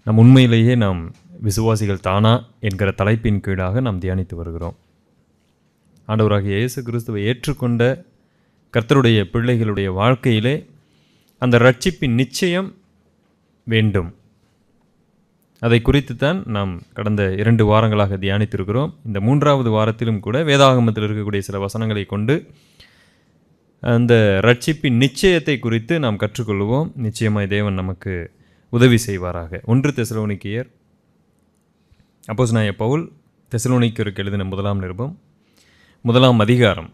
நம் உண்மையிலேயே நாம் விசுவாசிகள் தானா என்கிற தலைப்பின் கீழாக நாம் தியானித்து வருகிறோம் ஆண்டவராகிய இயேசு கிறிஸ்துவை ஏற்றுக்கொண்ட கர்த்தருடைய பிள்ளைகளுடைய வாழ்க்கையிலே அந்த ரட்சிப்பின் நிச்சயம் வேண்டும் அதை குறித்து தான் நாம் கடந்த இரண்டு வாரங்களாக தியானித்திருக்கிறோம் இந்த மூன்றாவது வாரத்திலும் கூட வேதாகமத்தில் இருக்கக்கூடிய சில வசனங்களை கொண்டு அந்த ரட்சிப்பின் நிச்சயத்தை குறித்து நாம் கற்றுக்கொள்வோம் நிச்சயமாய் தேவன் நமக்கு உதவி செய்வாராக ஒன்று தெசலோனிக்கியர் அப்போஸ் நாய பவுல் தெசலோனிக்கருக்கு எழுதின முதலாம் நிருபம் முதலாம் அதிகாரம்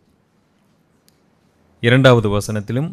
இரண்டாவது வசனத்திலும்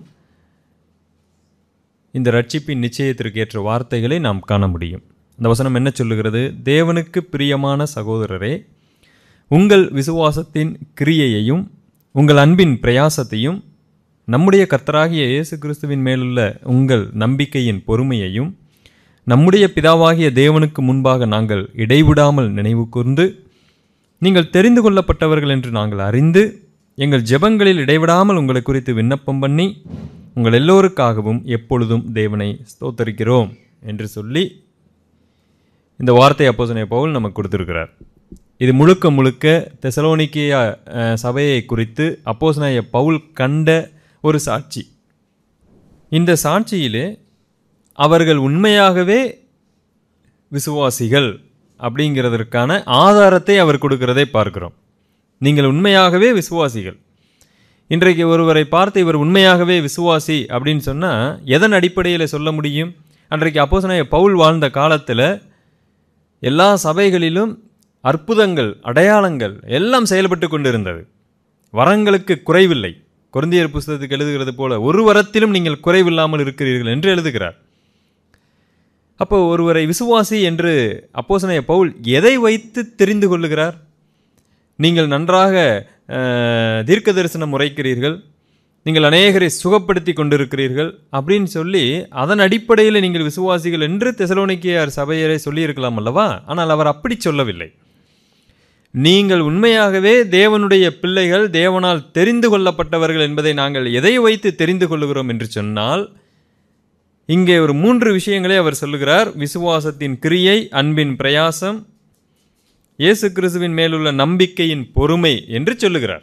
இந்த ரட்சிப்பின் நிச்சயத்திற்கு ஏற்ற வார்த்தைகளை நாம் காண முடியும் இந்த வசனம் என்ன சொல்லுகிறது தேவனுக்கு பிரியமான சகோதரரே உங்கள் விசுவாசத்தின் கிரியையையும் உங்கள் அன்பின் பிரயாசத்தையும் நம்முடைய கர்த்தராகிய இயேசு கிறிஸ்துவின் மேலுள்ள உங்கள் நம்பிக்கையின் பொறுமையையும் நம்முடைய பிதாவாகிய தேவனுக்கு முன்பாக நாங்கள் இடைவிடாமல் நினைவு கூர்ந்து நீங்கள் தெரிந்து கொள்ளப்பட்டவர்கள் என்று நாங்கள் அறிந்து எங்கள் ஜெபங்களில் இடைவிடாமல் உங்களை குறித்து விண்ணப்பம் பண்ணி உங்கள் எல்லோருக்காகவும் எப்பொழுதும் தேவனை ஸ்தோத்தரிக்கிறோம் என்று சொல்லி இந்த வார்த்தை அப்போசனை பவுல் நமக்கு கொடுத்திருக்கிறார் இது முழுக்க முழுக்க தெசலோனிக்கிய அஹ், சபையை குறித்து அப்போசனாய பவுல் கண்ட ஒரு சாட்சி இந்த சாட்சியிலே அவர்கள் உண்மையாகவே விசுவாசிகள் அப்படிங்கிறதற்கான ஆதாரத்தை அவர் கொடுக்கிறதை பார்க்கிறோம் நீங்கள் உண்மையாகவே விசுவாசிகள் இன்றைக்கு ஒருவரை பார்த்து இவர் உண்மையாகவே விசுவாசி அப்படின்னு சொன்னால் எதன் அடிப்படையில் சொல்ல முடியும் அன்றைக்கு அப்போசனாய பவுல் வாழ்ந்த காலத்தில் எல்லா சபைகளிலும் அற்புதங்கள் அடையாளங்கள் எல்லாம் செயல்பட்டு கொண்டிருந்தது வரங்களுக்கு குறைவில்லை குருந்தியர் புஸ்தகத்துக்கு எழுதுகிறது போல ஒரு வரத்திலும் நீங்கள் குறைவில்லாமல் இருக்கிறீர்கள் என்று எழுதுகிறார் அப்போ ஒருவரை விசுவாசி என்று அப்போசனைய பவுல் எதை வைத்து தெரிந்து கொள்ளுகிறார் நீங்கள் நன்றாக அஹ், தீர்க்க தரிசனம் உரைக்கிறீர்கள் நீங்கள் அநேகரை சுகப்படுத்தி கொண்டிருக்கிறீர்கள் அப்படின்னு சொல்லி அதன் அடிப்படையில் நீங்கள் விசுவாசிகள் என்று தெசலோனிக்கியார் சபையரை சொல்லியிருக்கலாம் அல்லவா ஆனால் அவர் அப்படி சொல்லவில்லை நீங்கள் உண்மையாகவே தேவனுடைய பிள்ளைகள் தேவனால் தெரிந்து கொள்ளப்பட்டவர்கள் என்பதை நாங்கள் எதை வைத்து தெரிந்து கொள்ளுகிறோம் என்று சொன்னால் இங்கே ஒரு மூன்று விஷயங்களை அவர் சொல்லுகிறார் விசுவாசத்தின் கிரியை அன்பின் பிரயாசம் இயேசு கிறிஸ்துவின் மேலுள்ள நம்பிக்கையின் பொறுமை என்று சொல்லுகிறார்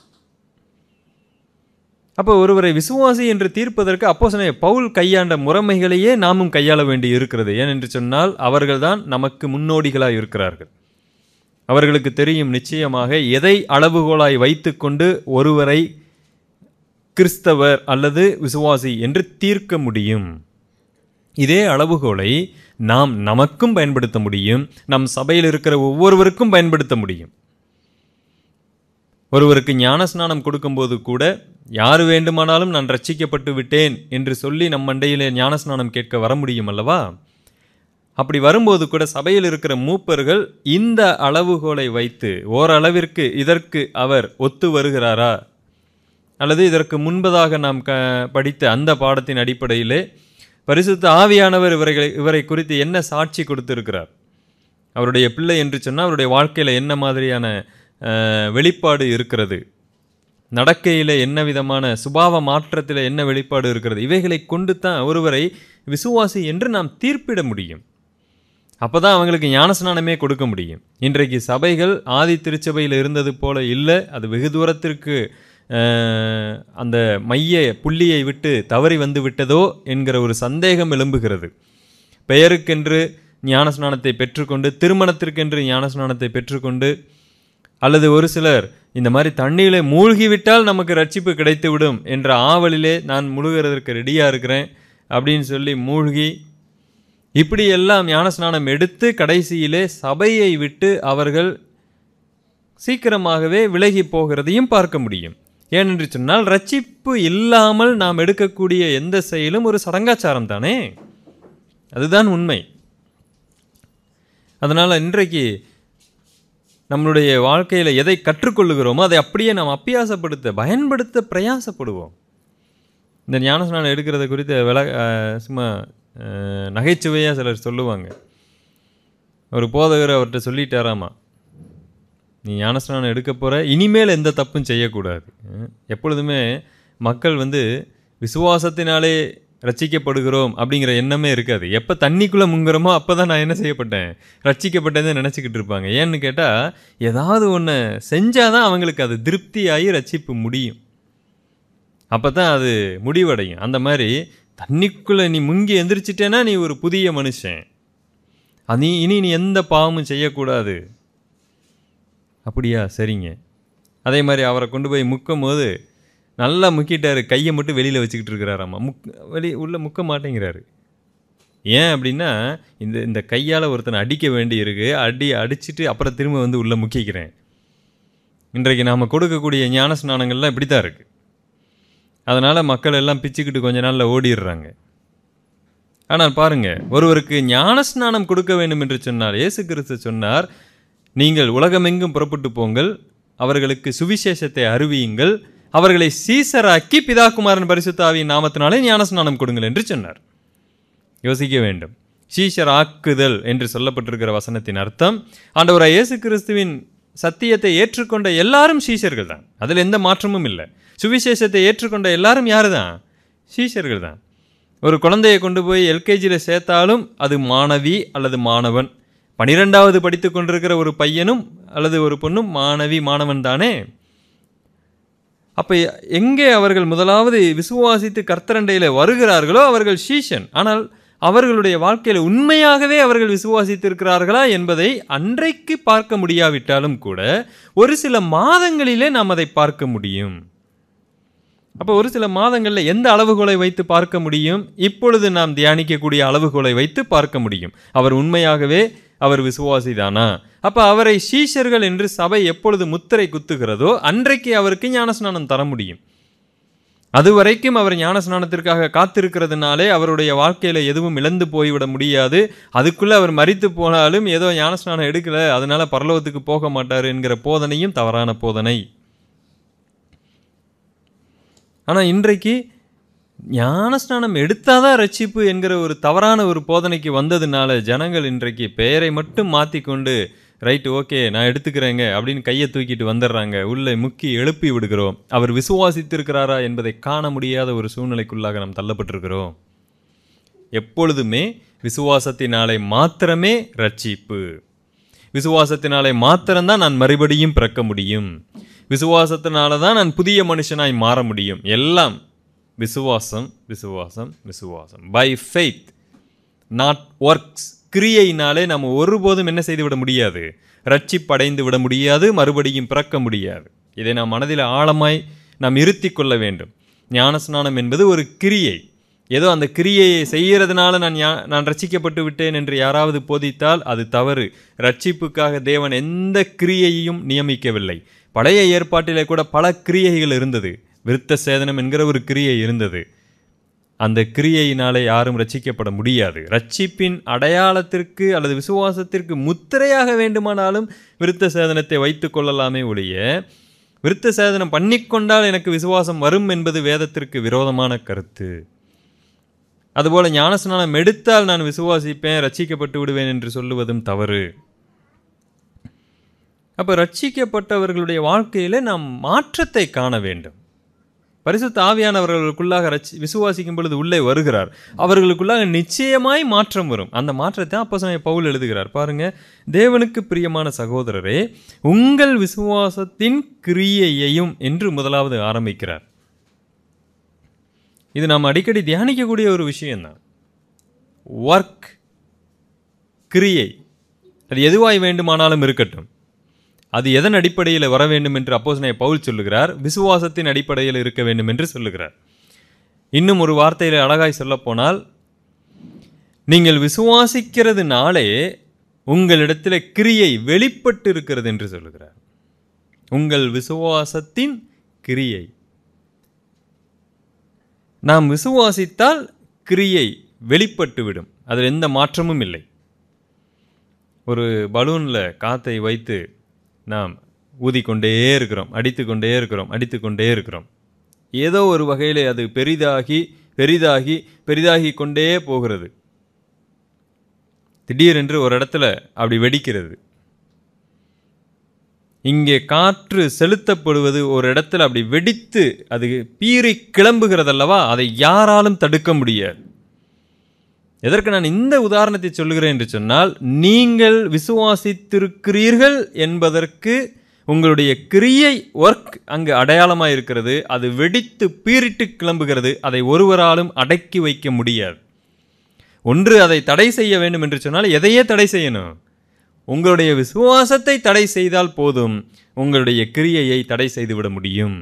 அப்போ ஒருவரை விசுவாசி என்று தீர்ப்பதற்கு அப்போசனை பவுல் கையாண்ட முறைமைகளையே நாமும் கையாள வேண்டி இருக்கிறது ஏனென்று சொன்னால் அவர்கள்தான் நமக்கு முன்னோடிகளாய் இருக்கிறார்கள் அவர்களுக்கு தெரியும் நிச்சயமாக எதை அளவுகோலாய் வைத்துக்கொண்டு ஒருவரை கிறிஸ்தவர் அல்லது விசுவாசி என்று தீர்க்க முடியும் இதே அளவுகோலை நாம் நமக்கும் பயன்படுத்த முடியும் நம் சபையில் இருக்கிற ஒவ்வொருவருக்கும் பயன்படுத்த முடியும் ஒருவருக்கு ஞானஸ்நானம் கொடுக்கும்போது கூட யார் வேண்டுமானாலும் நான் ரட்சிக்கப்பட்டு விட்டேன் என்று சொல்லி நம் மண்டையிலே ஞானஸ்நானம் கேட்க வர முடியும் அல்லவா அப்படி வரும்போது கூட சபையில் இருக்கிற மூப்பர்கள் இந்த அளவுகோலை வைத்து ஓரளவிற்கு இதற்கு அவர் ஒத்து வருகிறாரா அல்லது இதற்கு முன்பதாக நாம் க படித்த அந்த பாடத்தின் அடிப்படையிலே பரிசுத்த ஆவியானவர் இவரை இவரை குறித்து என்ன சாட்சி கொடுத்திருக்கிறார் அவருடைய பிள்ளை என்று சொன்னால் அவருடைய வாழ்க்கையில் என்ன மாதிரியான அஹ், வெளிப்பாடு இருக்கிறது நடக்கையில் என்ன விதமான சுபாவ மாற்றத்தில் என்ன வெளிப்பாடு இருக்கிறது இவைகளை கொண்டு தான் ஒருவரை விசுவாசி என்று நாம் தீர்ப்பிட முடியும் அப்போ தான் அவங்களுக்கு ஞானஸ்நானமே கொடுக்க முடியும் இன்றைக்கு சபைகள் ஆதி திருச்சபையில் இருந்தது போல இல்லை அது வெகு தூரத்திற்கு அஹ், அந்த மைய புள்ளியை விட்டு தவறி வந்து விட்டதோ என்கிற ஒரு சந்தேகம் எழும்புகிறது பெயருக்கென்று ஞானஸ்நானத்தை பெற்றுக்கொண்டு திருமணத்திற்கென்று ஞானஸ்நானத்தை பெற்றுக்கொண்டு அல்லது ஒரு சிலர் இந்த மாதிரி தண்ணியில மூழ்கிவிட்டால் நமக்கு ரட்சிப்பு கிடைத்துவிடும் என்ற ஆவலிலே நான் முழுகிறதற்கு ரெடியாக இருக்கிறேன் அப்படின்னு சொல்லி மூழ்கி இப்படி எல்லாம் ஞானஸ்நானம் எடுத்து கடைசியிலே சபையை விட்டு அவர்கள் சீக்கிரமாகவே விலகி போகிறதையும் பார்க்க முடியும் ஏனென்று சொன்னால் ரட்சிப்பு இல்லாமல் நாம் எடுக்கக்கூடிய எந்த செயலும் ஒரு சடங்காச்சாரம் தானே அதுதான் உண்மை அதனால் இன்றைக்கு நம்மளுடைய வாழ்க்கையில் எதை கற்றுக்கொள்ளுகிறோமோ அதை அப்படியே நாம் அப்பியாசப்படுத்த பயன்படுத்த பிரயாசப்படுவோம் இந்த ஞானஸ்நானம் எடுக்கிறத குறித்து வில அஹ், சும்மா நகைச்சுவையாக சிலர் சொல்லுவாங்க ஒரு போதகர் அவர்கிட்ட சொல்லிட்டாராமா நீ ஞானஸ்நானம் எடுக்க போகிற இனிமேல் எந்த தப்பும் செய்யக்கூடாது அஹ், எப்பொழுதுமே மக்கள் வந்து விசுவாசத்தினாலே ரட்சிக்கப்படுகிறோம் அப்படிங்கிற எண்ணமே இருக்காது எப்போ தண்ணிக்குள்ளே முங்குறோமோ அப்போ தான் நான் என்ன செய்யப்பட்டேன் ரட்சிக்கப்பட்டேன்னு நினச்சிக்கிட்டு இருப்பாங்க ஏன்னு கேட்டால் ஏதாவது ஒன்று செஞ்சால் தான் அவங்களுக்கு அது திருப்தியாகி ரட்சிப்பு முடியும் அப்போ தான் அது முடிவடையும் அந்த மாதிரி தண்ணிக்குள்ளே நீ முங்கி எந்திரிச்சிட்டேன்னா நீ ஒரு புதிய மனுஷன் அது நீ இனி நீ எந்த பாவமும் செய்யக்கூடாது அப்படியா சரிங்க அதே மாதிரி அவரை கொண்டு போய் முக்கும் போது நல்லா முக்கிட்டாரு கையை மட்டும் வெளியில் வச்சுக்கிட்டு இருக்கிறாராம்மா முக் வெளி உள்ளே முக்க மாட்டேங்கிறாரு ஏன் அப்படின்னா இந்த இந்த கையால் ஒருத்தனை அடிக்க வேண்டி இருக்கு அடி அடிச்சிட்டு அப்புறம் திரும்ப வந்து உள்ளே முக்கிக்கிறேன் இன்றைக்கு நாம் கொடுக்கக்கூடிய ஞான ஸ்நானங்கள்லாம் இப்படி தான் இருக்குது அதனால் மக்கள் எல்லாம் பிச்சுக்கிட்டு கொஞ்ச நாளில் ஓடிடுறாங்க ஆனால் பாருங்க ஒருவருக்கு ஞானஸ்நானம் கொடுக்க வேண்டும் என்று சொன்னார் இயேசு கிறிஸ்து சொன்னார் நீங்கள் உலகமெங்கும் புறப்பட்டு போங்கள் அவர்களுக்கு சுவிசேஷத்தை அறிவியுங்கள் அவர்களை சீசராக்கி பிதாகுமாரன் பரிசுத்தாவியின் நாமத்தினாலே ஞானஸ்நானம் கொடுங்கள் என்று சொன்னார் யோசிக்க வேண்டும் சீஷர் ஆக்குதல் என்று சொல்லப்பட்டிருக்கிற வசனத்தின் அர்த்தம் ஆண்டவராய் இயேசு கிறிஸ்துவின் சத்தியத்தை ஏற்றுக்கொண்ட எல்லாரும் சீஷர்கள் தான் அதில் எந்த மாற்றமும் இல்லை சுவிசேஷத்தை ஏற்றுக்கொண்ட எல்லாரும் யாரு தான் சீஷர்கள் தான் ஒரு குழந்தையை கொண்டு போய் எல்கேஜியில் சேர்த்தாலும் அது மாணவி அல்லது மாணவன் பனிரெண்டாவது படித்து கொண்டிருக்கிற ஒரு பையனும் அல்லது ஒரு பொண்ணும் மாணவி மாணவன் தானே அப்போ எங்கே அவர்கள் முதலாவது விசுவாசித்து கர்த்தரண்டையில் வருகிறார்களோ அவர்கள் சீஷன் ஆனால் அவர்களுடைய வாழ்க்கையில் உண்மையாகவே அவர்கள் விசுவாசித்திருக்கிறார்களா என்பதை அன்றைக்கு பார்க்க முடியாவிட்டாலும் கூட ஒரு சில மாதங்களிலே நாம் அதை பார்க்க முடியும் அப்போ ஒரு சில மாதங்களில் எந்த அளவுகோலை வைத்து பார்க்க முடியும் இப்பொழுது நாம் தியானிக்கக்கூடிய அளவுகோலை வைத்து பார்க்க முடியும் அவர் உண்மையாகவே அவர் விசுவாசிதானா அப்போ அவரை சீஷர்கள் என்று சபை எப்பொழுது முத்திரை குத்துகிறதோ அன்றைக்கு அவருக்கு ஞானஸ்நானம் தர முடியும் அதுவரைக்கும் அவர் ஞானஸ்நானத்திற்காக காத்திருக்கிறதுனாலே அவருடைய வாழ்க்கையில் எதுவும் இழந்து போய்விட முடியாது அதுக்குள்ளே அவர் மறித்து போனாலும் ஏதோ ஞானஸ்நானம் எடுக்கல அதனால பரலோகத்துக்கு போக மாட்டார் என்கிற போதனையும் தவறான போதனை ஆனால் இன்றைக்கு ஞானஸ்நானம் எடுத்தாதான் ரட்சிப்பு என்கிற ஒரு தவறான ஒரு போதனைக்கு வந்ததுனால ஜனங்கள் இன்றைக்கு பெயரை மட்டும் மாற்றிக்கொண்டு ரைட் ஓகே நான் எடுத்துக்கிறேங்க அப்படின்னு கையை தூக்கிட்டு வந்துடுறாங்க உள்ளே முக்கி எழுப்பி விடுகிறோம் அவர் விசுவாசித்திருக்கிறாரா என்பதை காண முடியாத ஒரு சூழ்நிலைக்குள்ளாக நாம் தள்ளப்பட்டிருக்கிறோம் எப்பொழுதுமே விசுவாசத்தினாலே மாத்திரமே ரட்சிப்பு விசுவாசத்தினாலே மாத்திரம்தான் நான் மறுபடியும் பிறக்க முடியும் விசுவாசத்தினால தான் நான் புதிய மனுஷனாய் மாற முடியும் எல்லாம் விசுவாசம் விசுவாசம் விசுவாசம் பை ஃபெய்த் நாட் ஒர்க்ஸ் கிரியையினாலே நம்ம ஒருபோதும் என்ன செய்து விட முடியாது ரட்சிப்படைந்து விட முடியாது மறுபடியும் பிறக்க முடியாது இதை நாம் மனதில் ஆழமாய் நாம் இருத்தி கொள்ள வேண்டும் ஞானஸ்நானம் என்பது ஒரு கிரியை ஏதோ அந்த கிரியையை செய்கிறதுனால நான் ஞா நான் ரட்சிக்கப்பட்டு விட்டேன் என்று யாராவது போதித்தால் அது தவறு ரட்சிப்புக்காக தேவன் எந்த கிரியையையும் நியமிக்கவில்லை பழைய ஏற்பாட்டிலே கூட பல கிரியைகள் இருந்தது விருத்த சேதனம் என்கிற ஒரு கிரியை இருந்தது அந்த கிரியையினாலே யாரும் ரட்சிக்கப்பட முடியாது ரட்சிப்பின் அடையாளத்திற்கு அல்லது விசுவாசத்திற்கு முத்திரையாக வேண்டுமானாலும் விருத்த சேதனத்தை வைத்துக் கொள்ளலாமே ஒழிய விருத்த சேதனம் பண்ணிக்கொண்டால் எனக்கு விசுவாசம் வரும் என்பது வேதத்திற்கு விரோதமான கருத்து அதுபோல ஞானஸ்நானம் எடுத்தால் நான் விசுவாசிப்பேன் ரட்சிக்கப்பட்டு விடுவேன் என்று சொல்லுவதும் தவறு அப்போ ரட்சிக்கப்பட்டவர்களுடைய வாழ்க்கையில நாம் மாற்றத்தை காண வேண்டும் பரிசுத்த ஆவியானவர்களுக்குள்ளாக ரட்சி விசுவாசிக்கும் பொழுது உள்ளே வருகிறார் அவர்களுக்குள்ளாக நிச்சயமாய் மாற்றம் வரும் அந்த மாற்றத்தை அப்போ பவுல் எழுதுகிறார் பாருங்க தேவனுக்கு பிரியமான சகோதரரே உங்கள் விசுவாசத்தின் கிரியையையும் என்று முதலாவது ஆரம்பிக்கிறார் இது நாம் அடிக்கடி தியானிக்கக்கூடிய ஒரு விஷயம்தான் ஒர்க் கிரியை அது எதுவாய் வேண்டுமானாலும் இருக்கட்டும் அது எதன் அடிப்படையில் வர வேண்டும் என்று அப்போசனை பவுல் சொல்லுகிறார் விசுவாசத்தின் அடிப்படையில் இருக்க வேண்டும் என்று சொல்லுகிறார் இன்னும் ஒரு வார்த்தையில் அழகாய் சொல்லப்போனால் நீங்கள் விசுவாசிக்கிறதுனாலே உங்களிடத்தில் கிரியை வெளிப்பட்டு இருக்கிறது என்று சொல்லுகிறார் உங்கள் விசுவாசத்தின் கிரியை நாம் விசுவாசித்தால் கிரியை வெளிப்பட்டுவிடும் அதில் எந்த மாற்றமும் இல்லை ஒரு பலூனில் காற்றை வைத்து நாம் ஊதிக்கொண்டே இருக்கிறோம் அடித்துக்கொண்டே இருக்கிறோம் அடித்துக்கொண்டே இருக்கிறோம் ஏதோ ஒரு வகையில் அது பெரிதாகி பெரிதாகி பெரிதாகி கொண்டே போகிறது திடீரென்று ஒரு இடத்துல அப்படி வெடிக்கிறது இங்கே காற்று செலுத்தப்படுவது ஒரு இடத்துல அப்படி வெடித்து அது பீறி கிளம்புகிறதல்லவா அதை யாராலும் தடுக்க முடியாது எதற்கு நான் இந்த உதாரணத்தை சொல்லுகிறேன் என்று சொன்னால் நீங்கள் விசுவாசித்திருக்கிறீர்கள் என்பதற்கு உங்களுடைய கிரியை ஒர்க் அங்கு அடையாளமாக இருக்கிறது அது வெடித்து பீறிட்டு கிளம்புகிறது அதை ஒருவராலும் அடக்கி வைக்க முடியாது ஒன்று அதை தடை செய்ய வேண்டும் என்று சொன்னால் எதையே தடை செய்யணும் உங்களுடைய விசுவாசத்தை தடை செய்தால் போதும் உங்களுடைய கிரியையை தடை செய்துவிட முடியும்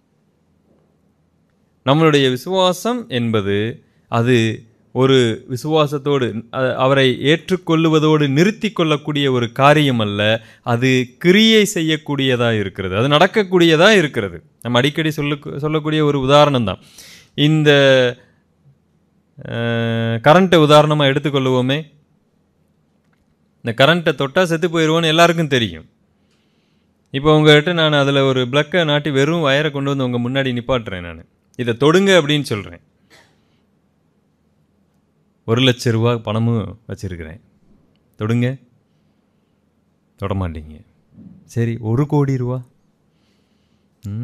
நம்மளுடைய விசுவாசம் என்பது அது ஒரு விசுவாசத்தோடு அ- அவரை ஏற்றுக்கொள்ளுவதோடு நிறுத்தி கொள்ளக்கூடிய ஒரு காரியம் அல்ல அது கிரியை செய்யக்கூடியதாக இருக்கிறது அது நடக்கக்கூடியதாக இருக்கிறது நம்ம அடிக்கடி சொல்ல சொல்லக்கூடிய ஒரு உதாரணம் தான் இந்த கரண்ட்டை உதாரணமாக எடுத்துக்கொள்ளுவோமே இந்த கரண்ட்டை தொட்டால் செத்து போயிடுவோன்னு எல்லாருக்கும் தெரியும் இப்போ உங்கள்கிட்ட நான் அதில் ஒரு பிளக்கை நாட்டி வெறும் வயரை கொண்டு வந்து உங்கள் முன்னாடி நிப்பாட்டுறேன் நான் இதை தொடுங்க அப்படின்னு சொல்கிறேன் ஒரு லட்ச ரூபா பணமும் வச்சுருக்கிறேன் தொடுங்க தொட மாட்டீங்க சரி ஒரு கோடி ரூபா ம்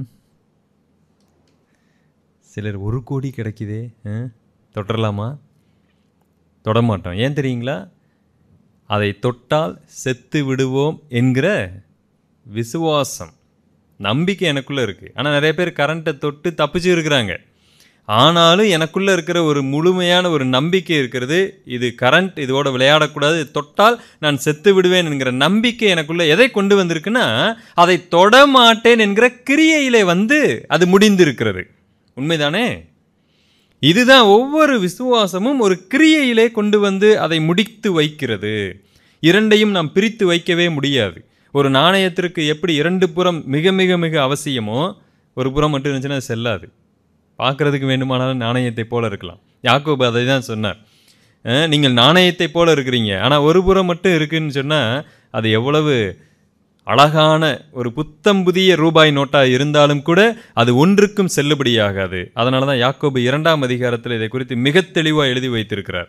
சிலர் ஒரு கோடி கிடைக்குதே ஆ? தொடரலாமா தொட மாட்டோம் ஏன் தெரியுங்களா அதை தொட்டால் செத்து விடுவோம் என்கிற விசுவாசம் நம்பிக்கை எனக்குள்ளே இருக்குது ஆனால் நிறைய பேர் கரண்ட்டை தொட்டு தப்பிச்சு இருக்கிறாங்க ஆனாலும் எனக்குள்ளே இருக்கிற ஒரு முழுமையான ஒரு நம்பிக்கை இருக்கிறது இது கரண்ட் இதோட விளையாடக்கூடாது இது தொட்டால் நான் செத்து விடுவேன் என்கிற நம்பிக்கை எனக்குள்ளே எதை கொண்டு வந்திருக்குன்னா அதை தொட மாட்டேன் என்கிற கிரியையிலே வந்து அது முடிந்திருக்கிறது உண்மைதானே இதுதான் ஒவ்வொரு விசுவாசமும் ஒரு கிரியையிலே கொண்டு வந்து அதை முடித்து வைக்கிறது இரண்டையும் நாம் பிரித்து வைக்கவே முடியாது ஒரு நாணயத்திற்கு எப்படி இரண்டு புறம் மிக மிக மிக அவசியமோ ஒரு புறம் மட்டும் இருந்துச்சுன்னா அது செல்லாது பார்க்கறதுக்கு வேண்டுமானாலும் நாணயத்தை போல இருக்கலாம் யாக்கோபு அதை தான் சொன்னார் அஹ், நீங்கள் நாணயத்தை போல இருக்கிறீங்க ஆனால் ஒரு புறம் மட்டும் இருக்குன்னு சொன்னால் அது எவ்வளவு அழகான ஒரு புத்தம் புதிய ரூபாய் நோட்டாக இருந்தாலும் கூட அது ஒன்றுக்கும் செல்லுபடியாகாது அதனால தான் யாக்கோபு இரண்டாம் அதிகாரத்தில் இதை குறித்து மிக தெளிவாக எழுதி வைத்திருக்கிறார்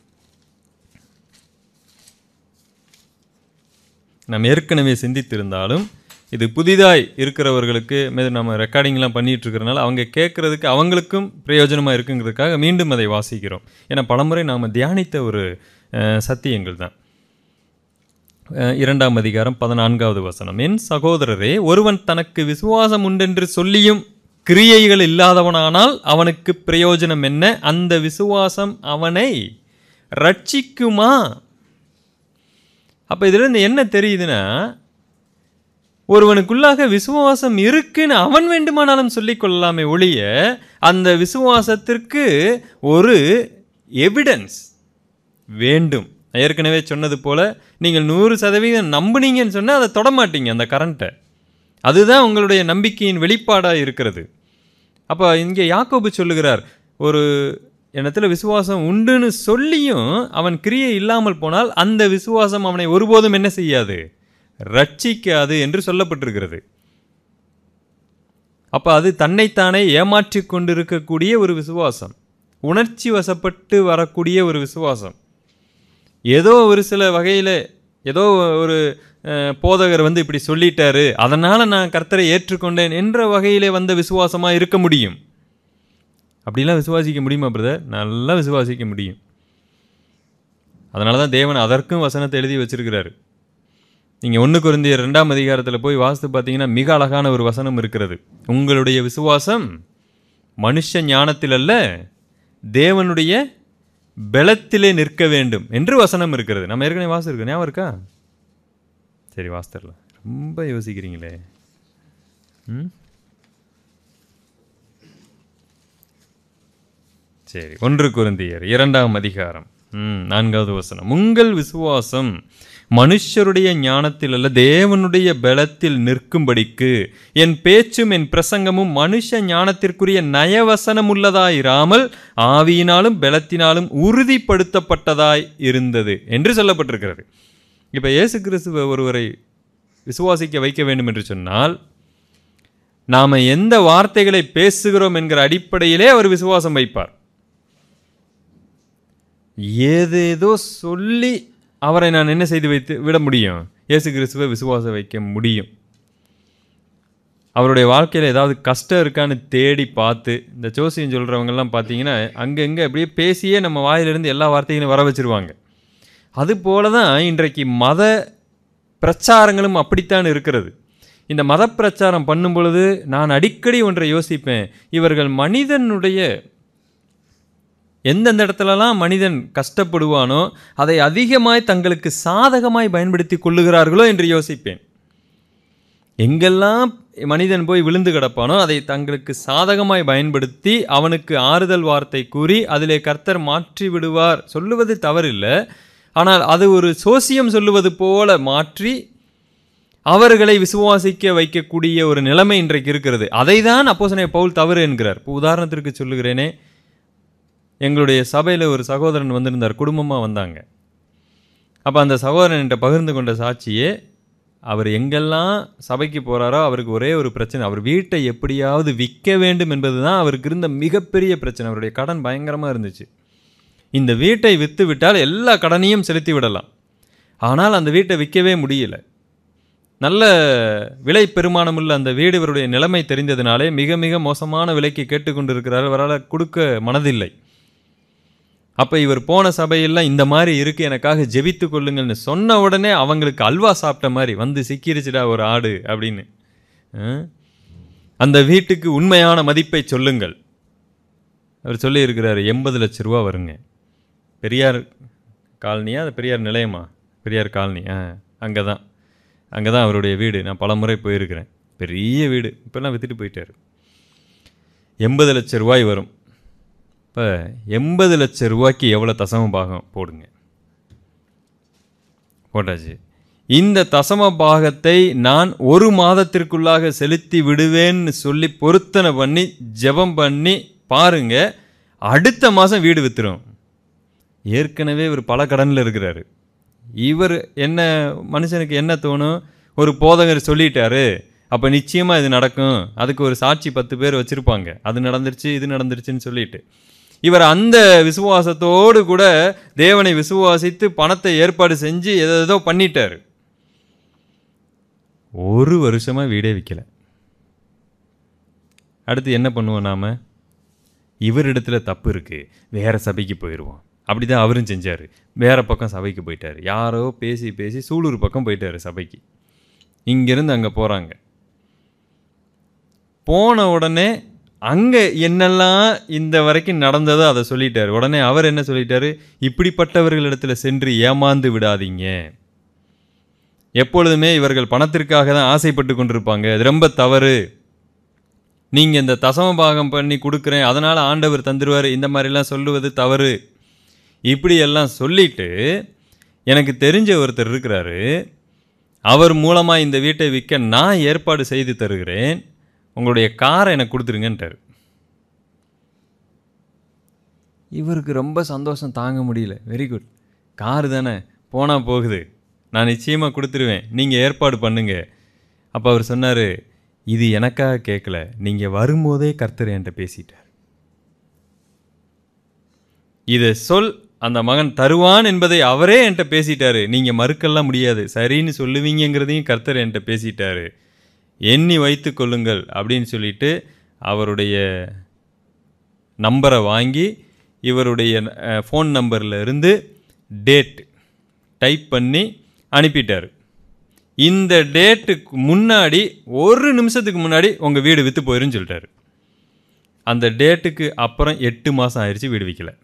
நாம் ஏற்கனவே சிந்தித்திருந்தாலும் இது புதிதாய் இருக்கிறவர்களுக்கு மே- நம்ம ரெக்கார்டிங்லாம் பண்ணிட்டு இருக்கிறனால அவங்க கேட்கறதுக்கு அவங்களுக்கும் பிரயோஜனமாக இருக்குங்கிறதுக்காக மீண்டும் அதை வாசிக்கிறோம் ஏன்னா பலமுறை நாம் தியானித்த ஒரு அஹ், சத்தியங்கள் தான் அஹ், இரண்டாம் அதிகாரம் பதினான்காவது வசனம் என் சகோதரரே ஒருவன் தனக்கு விசுவாசம் உண்டென்று சொல்லியும் கிரியைகள் இல்லாதவனானால் அவனுக்கு பிரயோஜனம் என்ன அந்த விசுவாசம் அவனை ரட்சிக்குமா அப்போ இதிலிருந்து என்ன தெரியுதுன்னா ஒருவனுக்குள்ளாக விசுவாசம் இருக்குன்னு அவன் வேண்டுமானாலும் சொல்லிக் கொள்ளலாமே ஒழிய அந்த விசுவாசத்திற்கு ஒரு எவிடன்ஸ் வேண்டும் நான் ஏற்கனவே சொன்னது போல நீங்கள் நூறு சதவீதம் நம்புனீங்கன்னு சொன்னால் அதை தொட மாட்டீங்க அந்த கரண்ட்டை அதுதான் உங்களுடைய நம்பிக்கையின் வெளிப்பாடாக இருக்கிறது அப்போ இங்கே யாக்கோபு சொல்லுகிறார் ஒரு இடத்துல விசுவாசம் உண்டுன்னு சொல்லியும் அவன் கிரியை இல்லாமல் போனால் அந்த விசுவாசம் அவனை ஒருபோதும் என்ன செய்யாது ரட்சிக்காது என்று சொல்லப்பட்டிருக்கிறது அப்போ அது தன்னைத்தானே ஏமாற்றிக் கொண்டிருக்கக்கூடிய ஒரு விசுவாசம் உணர்ச்சி வசப்பட்டு வரக்கூடிய ஒரு விசுவாசம் ஏதோ ஒரு சில வகையில் ஏதோ ஒரு அஹ், போதகர் வந்து இப்படி சொல்லிட்டாரு அதனால் நான் கர்த்தரை ஏற்றுக்கொண்டேன் என்ற வகையிலே வந்த விசுவாசமாக இருக்க முடியும் அப்படிலாம் விசுவாசிக்க முடியுமா பிரதர் நல்லா விசுவாசிக்க முடியும் அதனால தான் தேவன் அதற்கும் வசனத்தை எழுதி வச்சிருக்கிறாரு நீங்கள் ஒன்று குருந்திய ரெண்டாம் அதிகாரத்தில் போய் வாசித்து பார்த்தீங்கன்னா மிக அழகான ஒரு வசனம் இருக்கிறது உங்களுடைய விசுவாசம் மனுஷ ஞானத்தில் அல்ல தேவனுடைய பலத்திலே நிற்க வேண்டும் என்று வசனம் இருக்கிறது நம்ம ஏற்கனவே வாசிருக்கோம் ஞாபகம் இருக்கா சரி வாசித்தரலாம் ரொம்ப யோசிக்கிறீங்களே ம் சரி ஒன்று குருந்தியர் இரண்டாம் அதிகாரம் ம் நான்காவது வசனம் உங்கள் விசுவாசம் மனுஷருடைய ஞானத்தில் அல்ல தேவனுடைய பலத்தில் நிற்கும்படிக்கு என் பேச்சும் என் பிரசங்கமும் மனுஷ ஞானத்திற்குரிய நயவசனம் உள்ளதாயிராமல் ஆவியினாலும் பலத்தினாலும் உறுதிப்படுத்தப்பட்டதாய் இருந்தது என்று சொல்லப்பட்டிருக்கிறது இப்போ இயேசு கிறிஸ்துவ ஒருவரை விசுவாசிக்க வைக்க வேண்டும் என்று சொன்னால் நாம் எந்த வார்த்தைகளை பேசுகிறோம் என்கிற அடிப்படையிலே அவர் விசுவாசம் வைப்பார் ஏதேதோ சொல்லி அவரை நான் என்ன செய்து வைத்து விட முடியும் இயேசு கிறிஸ்துவை விசுவாசம் வைக்க முடியும் அவருடைய வாழ்க்கையில் ஏதாவது கஷ்டம் இருக்கான்னு தேடி பார்த்து இந்த ஜோசியம் சொல்கிறவங்கெல்லாம் பார்த்தீங்கன்னா அங்கங்கே அப்படியே பேசியே நம்ம வாயிலிருந்து எல்லா வார்த்தைகளும் வர வச்சிருவாங்க அதுபோல தான் இன்றைக்கு மத பிரச்சாரங்களும் அப்படித்தான் இருக்கிறது இந்த மத பிரச்சாரம் பண்ணும் பொழுது நான் அடிக்கடி ஒன்றை யோசிப்பேன் இவர்கள் மனிதனுடைய எந்தெந்த இடத்துலலாம் மனிதன் கஷ்டப்படுவானோ அதை அதிகமாய் தங்களுக்கு சாதகமாய் பயன்படுத்தி கொள்ளுகிறார்களோ என்று யோசிப்பேன் எங்கெல்லாம் மனிதன் போய் விழுந்து கிடப்பானோ அதை தங்களுக்கு சாதகமாய் பயன்படுத்தி அவனுக்கு ஆறுதல் வார்த்தை கூறி அதிலே கர்த்தர் மாற்றி விடுவார் சொல்லுவது தவறில்லை ஆனால் அது ஒரு சோசியம் சொல்லுவது போல மாற்றி அவர்களை விசுவாசிக்க வைக்கக்கூடிய ஒரு நிலைமை இன்றைக்கு இருக்கிறது அதை தான் அப்போசனை பவுல் தவறு என்கிறார் இப்போ உதாரணத்திற்கு சொல்லுகிறேனே எங்களுடைய சபையில் ஒரு சகோதரன் வந்திருந்தார் குடும்பமாக வந்தாங்க அப்போ அந்த சகோதரன் என்கிட்ட பகிர்ந்து கொண்ட சாட்சியே அவர் எங்கெல்லாம் சபைக்கு போகிறாரோ அவருக்கு ஒரே ஒரு பிரச்சனை அவர் வீட்டை எப்படியாவது விற்க வேண்டும் என்பது தான் அவருக்கு இருந்த மிகப்பெரிய பிரச்சனை அவருடைய கடன் பயங்கரமாக இருந்துச்சு இந்த வீட்டை விற்று விட்டால் எல்லா கடனையும் செலுத்தி விடலாம் ஆனால் அந்த வீட்டை விற்கவே முடியல நல்ல விலை பெருமானமுள்ள அந்த வீடு இவருடைய நிலைமை தெரிந்ததினாலே மிக மிக மோசமான விலைக்கு கேட்டுக்கொண்டிருக்கிறார் அவரால் கொடுக்க மனதில்லை அப்போ இவர் போன சபையெல்லாம் இந்த மாதிரி இருக்கு எனக்காக ஜெபித்து கொள்ளுங்கள்னு சொன்ன உடனே அவங்களுக்கு அல்வா சாப்பிட்ட மாதிரி வந்து சிக்கிருச்சுடா ஒரு ஆடு அப்படின்னு ஆ? அந்த வீட்டுக்கு உண்மையான மதிப்பை சொல்லுங்கள் அவர் சொல்லியிருக்கிறாரு எண்பது லட்ச ரூபா வருங்க பெரியார் காலனியா அது பெரியார் நிலையமா பெரியார் காலனி ஆ அங்கே தான் அங்கே தான் அவருடைய வீடு நான் பல முறை போயிருக்கிறேன் பெரிய வீடு இப்போல்லாம் விற்றுட்டு போயிட்டார் எண்பது லட்ச ரூபாய் வரும் இப்போ எண்பது லட்ச ரூபாய்க்கு எவ்வளோ தசம பாகம் போடுங்க போட்டாச்சு இந்த தசம பாகத்தை நான் ஒரு மாதத்திற்குள்ளாக செலுத்தி விடுவேன்னு சொல்லி பொருத்தனை பண்ணி ஜெபம் பண்ணி பாருங்க அடுத்த மாதம் வீடு வித்துரும் ஏற்கனவே இவர் பல கடனில் இருக்கிறாரு இவர் என்ன மனுஷனுக்கு என்ன தோணும் ஒரு போதகர் சொல்லிட்டாரு அப்போ நிச்சயமாக இது நடக்கும் அதுக்கு ஒரு சாட்சி பத்து பேர் வச்சுருப்பாங்க அது நடந்துருச்சு இது நடந்துருச்சுன்னு சொல்லிட்டு இவர் அந்த விசுவாசத்தோடு கூட தேவனை விசுவாசித்து பணத்தை ஏற்பாடு செஞ்சு எதோ ஏதோ பண்ணிட்டாரு ஒரு வருஷமாக வீடே விற்கல அடுத்து என்ன பண்ணுவோம் நாம் இவரிடத்துல தப்பு இருக்குது வேற சபைக்கு போயிடுவோம் அப்படி தான் அவரும் செஞ்சார் வேற பக்கம் சபைக்கு போயிட்டார் யாரோ பேசி பேசி சூலூர் பக்கம் போயிட்டார் சபைக்கு இங்கேருந்து அங்கே போகிறாங்க போன உடனே அங்கே என்னெல்லாம் இந்த வரைக்கும் நடந்ததோ அதை சொல்லிட்டார் உடனே அவர் என்ன சொல்லிட்டாரு இப்படிப்பட்டவர்களிடத்துல சென்று ஏமாந்து விடாதீங்க எப்பொழுதுமே இவர்கள் பணத்திற்காக தான் ஆசைப்பட்டு கொண்டிருப்பாங்க இது ரொம்ப தவறு நீங்கள் இந்த தசம பாகம் பண்ணி கொடுக்குறேன் அதனால் ஆண்டவர் தந்துடுவார் இந்த மாதிரிலாம் சொல்லுவது தவறு இப்படி எல்லாம் சொல்லிட்டு எனக்கு தெரிஞ்ச ஒருத்தர் இருக்கிறாரு அவர் மூலமாக இந்த வீட்டை விற்க நான் ஏற்பாடு செய்து தருகிறேன் உங்களுடைய காரை எனக்கு கொடுத்துருங்கன்ட்டார் இவருக்கு ரொம்ப சந்தோஷம் தாங்க முடியல வெரி குட் காரு தானே போனால் போகுது நான் நிச்சயமாக கொடுத்துருவேன் நீங்கள் ஏற்பாடு பண்ணுங்க அப்போ அவர் சொன்னார் இது எனக்காக கேட்கல நீங்கள் வரும்போதே கர்த்தர் என்கிட்ட பேசிட்டார் இதை சொல் அந்த மகன் தருவான் என்பதை அவரே என்கிட்ட பேசிட்டாரு நீங்கள் மறுக்கலாம் முடியாது சரின்னு சொல்லுவீங்கங்கிறதையும் கர்த்தர் என்கிட்ட பேசிட்டாரு எண்ணி வைத்து கொள்ளுங்கள் அப்படின்னு சொல்லிட்டு அவருடைய நம்பரை வாங்கி இவருடைய ஃபோன் நம்பரில் இருந்து டேட் டைப் பண்ணி அனுப்பிட்டார் இந்த டேட்டுக்கு முன்னாடி ஒரு நிமிஷத்துக்கு முன்னாடி உங்கள் வீடு விற்று போயிருன்னு சொல்லிட்டாரு அந்த டேட்டுக்கு அப்புறம் எட்டு மாதம் ஆயிடுச்சு வீடு விற்கல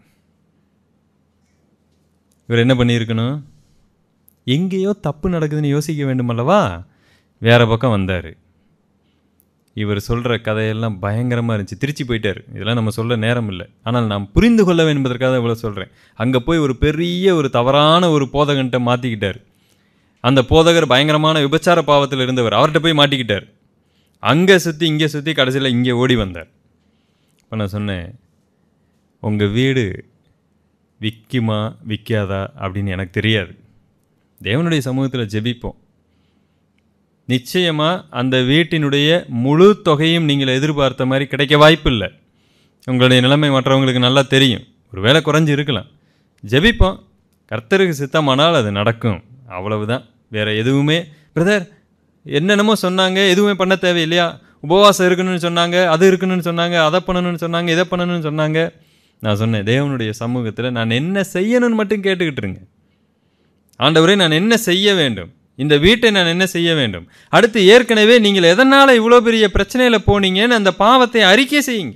இவர் என்ன பண்ணியிருக்கணும் எங்கேயோ தப்பு நடக்குதுன்னு யோசிக்க வேண்டும் அல்லவா வேற பக்கம் வந்தார் இவர் சொல்கிற கதையெல்லாம் பயங்கரமாக இருந்துச்சு திருச்சி போயிட்டார் இதெல்லாம் நம்ம சொல்ல நேரம் இல்லை ஆனால் நாம் புரிந்து கொள்ள வேண்டும் என்பதற்காக இவ்வளோ சொல்கிறேன் அங்கே போய் ஒரு பெரிய ஒரு தவறான ஒரு போதகன்ட்ட மாற்றிக்கிட்டார் அந்த போதகர் பயங்கரமான விபச்சார பாவத்தில் இருந்தவர் அவர்கிட்ட போய் மாட்டிக்கிட்டார் அங்கே சுற்றி இங்கே சுற்றி கடைசியில் இங்கே ஓடி வந்தார் இப்போ நான் சொன்னேன் உங்கள் வீடு விற்குமா விற்காதா அப்படின்னு எனக்கு தெரியாது தேவனுடைய சமூகத்தில் ஜெபிப்போம் நிச்சயமாக அந்த வீட்டினுடைய முழு தொகையும் நீங்கள் எதிர்பார்த்த மாதிரி கிடைக்க வாய்ப்பு இல்லை உங்களுடைய நிலைமை மற்றவங்களுக்கு நல்லா தெரியும் ஒரு வேலை குறைஞ்சி இருக்கலாம் ஜெபிப்போம் கர்த்தருக்கு சித்தமானால் அது நடக்கும் அவ்வளவுதான் வேற எதுவுமே பிரதர் என்னென்னமோ சொன்னாங்க எதுவுமே பண்ண தேவையில்லையா உபவாசம் இருக்கணும்னு சொன்னாங்க அது இருக்கணும்னு சொன்னாங்க அதை பண்ணணும்னு சொன்னாங்க இதை பண்ணணும்னு சொன்னாங்க நான் சொன்னேன் தேவனுடைய சமூகத்தில் நான் என்ன செய்யணும்னு மட்டும் கேட்டுக்கிட்டு இருங்க ஆண்டவரே நான் என்ன செய்ய வேண்டும் இந்த வீட்டை நான் என்ன செய்ய வேண்டும் அடுத்து ஏற்கனவே நீங்கள் எதனால் இவ்வளோ பெரிய பிரச்சனையில் போனீங்கன்னு அந்த பாவத்தை அறிக்கை செய்யுங்க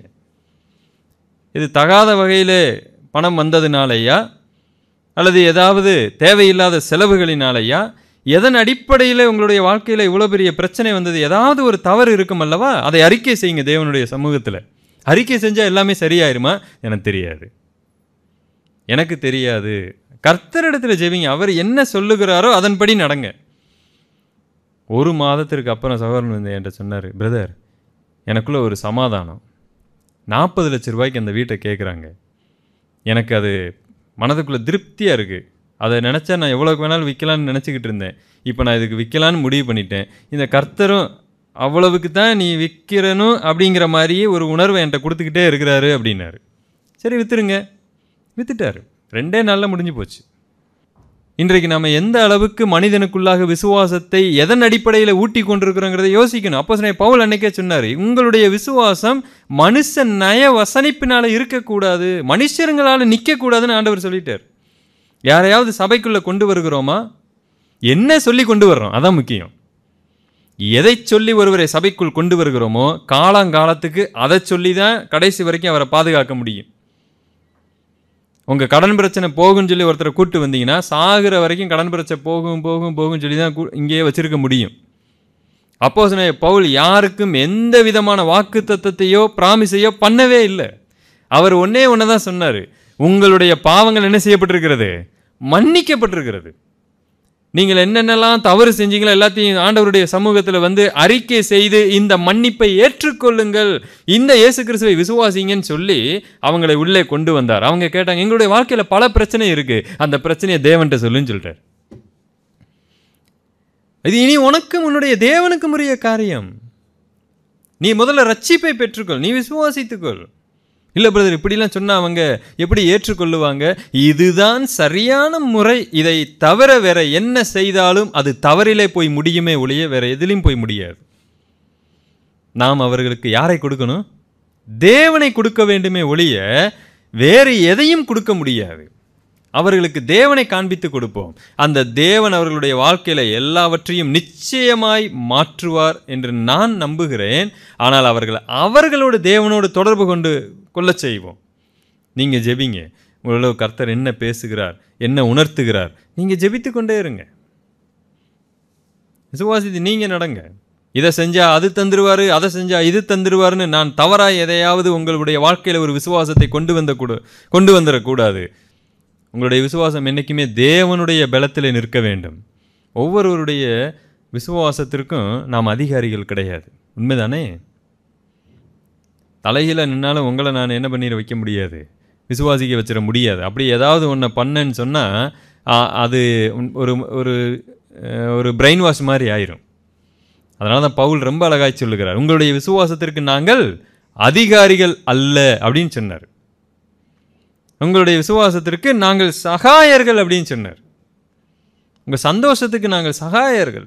இது தகாத வகையில் பணம் வந்ததுனாலயா அல்லது ஏதாவது தேவையில்லாத செலவுகளினாலயா எதன் அடிப்படையில் உங்களுடைய வாழ்க்கையில் இவ்வளோ பெரிய பிரச்சனை வந்தது ஏதாவது ஒரு தவறு இருக்கும் அல்லவா அதை அறிக்கை செய்யுங்க தேவனுடைய சமூகத்தில் அறிக்கை செஞ்சால் எல்லாமே சரியாயிருமா எனக்கு தெரியாது எனக்கு தெரியாது கர்த்தரிடத்தில் ஜெபிங்க அவர் என்ன சொல்லுகிறாரோ அதன்படி நடங்க ஒரு மாதத்திற்கு அப்புறம் சகோதரன் வந்து என்கிட்ட சொன்னார் பிரதர் எனக்குள்ள ஒரு சமாதானம் நாற்பது லட்ச ரூபாய்க்கு அந்த வீட்டை கேட்குறாங்க எனக்கு அது மனதுக்குள்ளே திருப்தியாக இருக்குது அதை நினச்சா நான் எவ்வளோக்கு வேணாலும் விற்கலான்னு நினச்சிக்கிட்டு இருந்தேன் இப்போ நான் இதுக்கு விற்கலான்னு முடிவு பண்ணிட்டேன் இந்த கர்த்தரும் அவ்வளவுக்கு தான் நீ விற்கிறனும் அப்படிங்கிற மாதிரியே ஒரு உணர்வை என்கிட்ட கொடுத்துக்கிட்டே இருக்கிறாரு அப்படின்னாரு சரி விற்றுருங்க வித்துட்டாரு ரெண்டே நாளில் முடிஞ்சு போச்சு இன்றைக்கு நம்ம எந்த அளவுக்கு மனிதனுக்குள்ளாக விசுவாசத்தை எதன் அடிப்படையில் ஊட்டி கொண்டிருக்கிறோங்கிறத யோசிக்கணும் அப்போ பவுல் அன்னைக்கே சொன்னார் உங்களுடைய விசுவாசம் மனுஷ நய வசனிப்பினால இருக்கக்கூடாது மனுஷருங்களால் நிற்கக்கூடாதுன்னு ஆண்டவர் சொல்லிட்டார் யாரையாவது சபைக்குள்ளே கொண்டு வருகிறோமா என்ன சொல்லி கொண்டு வர்றோம் அதான் முக்கியம் எதை சொல்லி ஒருவரை சபைக்குள் கொண்டு வருகிறோமோ காலாங்காலத்துக்கு அதை சொல்லி தான் கடைசி வரைக்கும் அவரை பாதுகாக்க முடியும் உங்கள் கடன் பிரச்சனை போகும்னு சொல்லி ஒருத்தரை கூட்டு வந்தீங்கன்னா சாகிற வரைக்கும் கடன் பிரச்சனை போகும் போகும் போகும் சொல்லி தான் கூ- இங்கேயே வச்சிருக்க முடியும் அப்போ பவுல் யாருக்கும் எந்த விதமான வாக்கு தத்தத்தையோ ப்ராமிஸையோ பண்ணவே இல்லை அவர் ஒன்னே ஒன்று தான் சொன்னார் உங்களுடைய பாவங்கள் என்ன செய்யப்பட்டிருக்கிறது மன்னிக்கப்பட்டிருக்கிறது நீங்கள் என்னென்னலாம் தவறு செஞ்சீங்களோ எல்லாத்தையும் ஆண்டவருடைய சமூகத்தில் வந்து அறிக்கை செய்து இந்த மன்னிப்பை ஏற்றுக்கொள்ளுங்கள் இந்த இயேசு கிறிஸ்துவை விசுவாசிங்கன்னு சொல்லி அவங்களை உள்ளே கொண்டு வந்தார் அவங்க கேட்டாங்க எங்களுடைய வாழ்க்கையில் பல பிரச்சனை இருக்கு அந்த பிரச்சனையை தேவன்கிட்ட சொல்லுன்னு சொல்லிட்டார் இது இனி உனக்கும் உன்னுடைய தேவனுக்கும் உரிய காரியம் நீ முதல்ல ரட்சிப்பை பெற்றுக்கொள் நீ விசுவாசித்துக்கொள் இல்லை பிரதர் இப்படிலாம் சொன்னா அவங்க எப்படி ஏற்றுக்கொள்ளுவாங்க இதுதான் சரியான முறை இதை தவிர வேற என்ன செய்தாலும் அது தவறிலே போய் முடியுமே ஒழிய வேற எதிலையும் போய் முடியாது நாம் அவர்களுக்கு யாரை கொடுக்கணும் தேவனை கொடுக்க வேண்டுமே ஒழிய வேறு எதையும் கொடுக்க முடியாது அவர்களுக்கு தேவனை காண்பித்து கொடுப்போம் அந்த தேவன் அவர்களுடைய வாழ்க்கையில எல்லாவற்றையும் நிச்சயமாய் மாற்றுவார் என்று நான் நம்புகிறேன் ஆனால் அவர்கள் அவர்களோடு தேவனோடு தொடர்பு கொண்டு கொள்ளச் செய்வோம் நீங்க ஜெபிங்க உங்களோட கர்த்தர் என்ன பேசுகிறார் என்ன உணர்த்துகிறார் நீங்க ஜெபித்து கொண்டே இருங்க விசுவாசித்து நீங்க நடங்க இதை செஞ்சா அது தந்துருவாரு அதை செஞ்சா இது தந்துருவாருன்னு நான் தவறாய் எதையாவது உங்களுடைய வாழ்க்கையில ஒரு விசுவாசத்தை கொண்டு வந்த கூட கொண்டு வந்துடக்கூடாது உங்களுடைய விசுவாசம் என்றைக்குமே தேவனுடைய பலத்தில் நிற்க வேண்டும் ஒவ்வொருவருடைய விசுவாசத்திற்கும் நாம் அதிகாரிகள் கிடையாது உண்மைதானே தலையில் நின்னாலும் உங்களை நான் என்ன பண்ணிட வைக்க முடியாது விசுவாசிக்க வச்சிட முடியாது அப்படி ஏதாவது ஒன்றை பண்ணேன்னு சொன்னால் அது உன்- ஒரு ஒரு அஹ், ஒரு பிரெயின் வாஷ் மாதிரி ஆயிரும் அதனால தான் பவுல் ரொம்ப அழகாய் சொல்லுகிறார் உங்களுடைய விசுவாசத்திற்கு நாங்கள் அதிகாரிகள் அல்ல அப்படின்னு சொன்னார் உங்களுடைய விசுவாசத்திற்கு நாங்கள் சகாயர்கள் அப்படின்னு சொன்னார் உங்க சந்தோஷத்துக்கு நாங்கள் சகாயர்கள்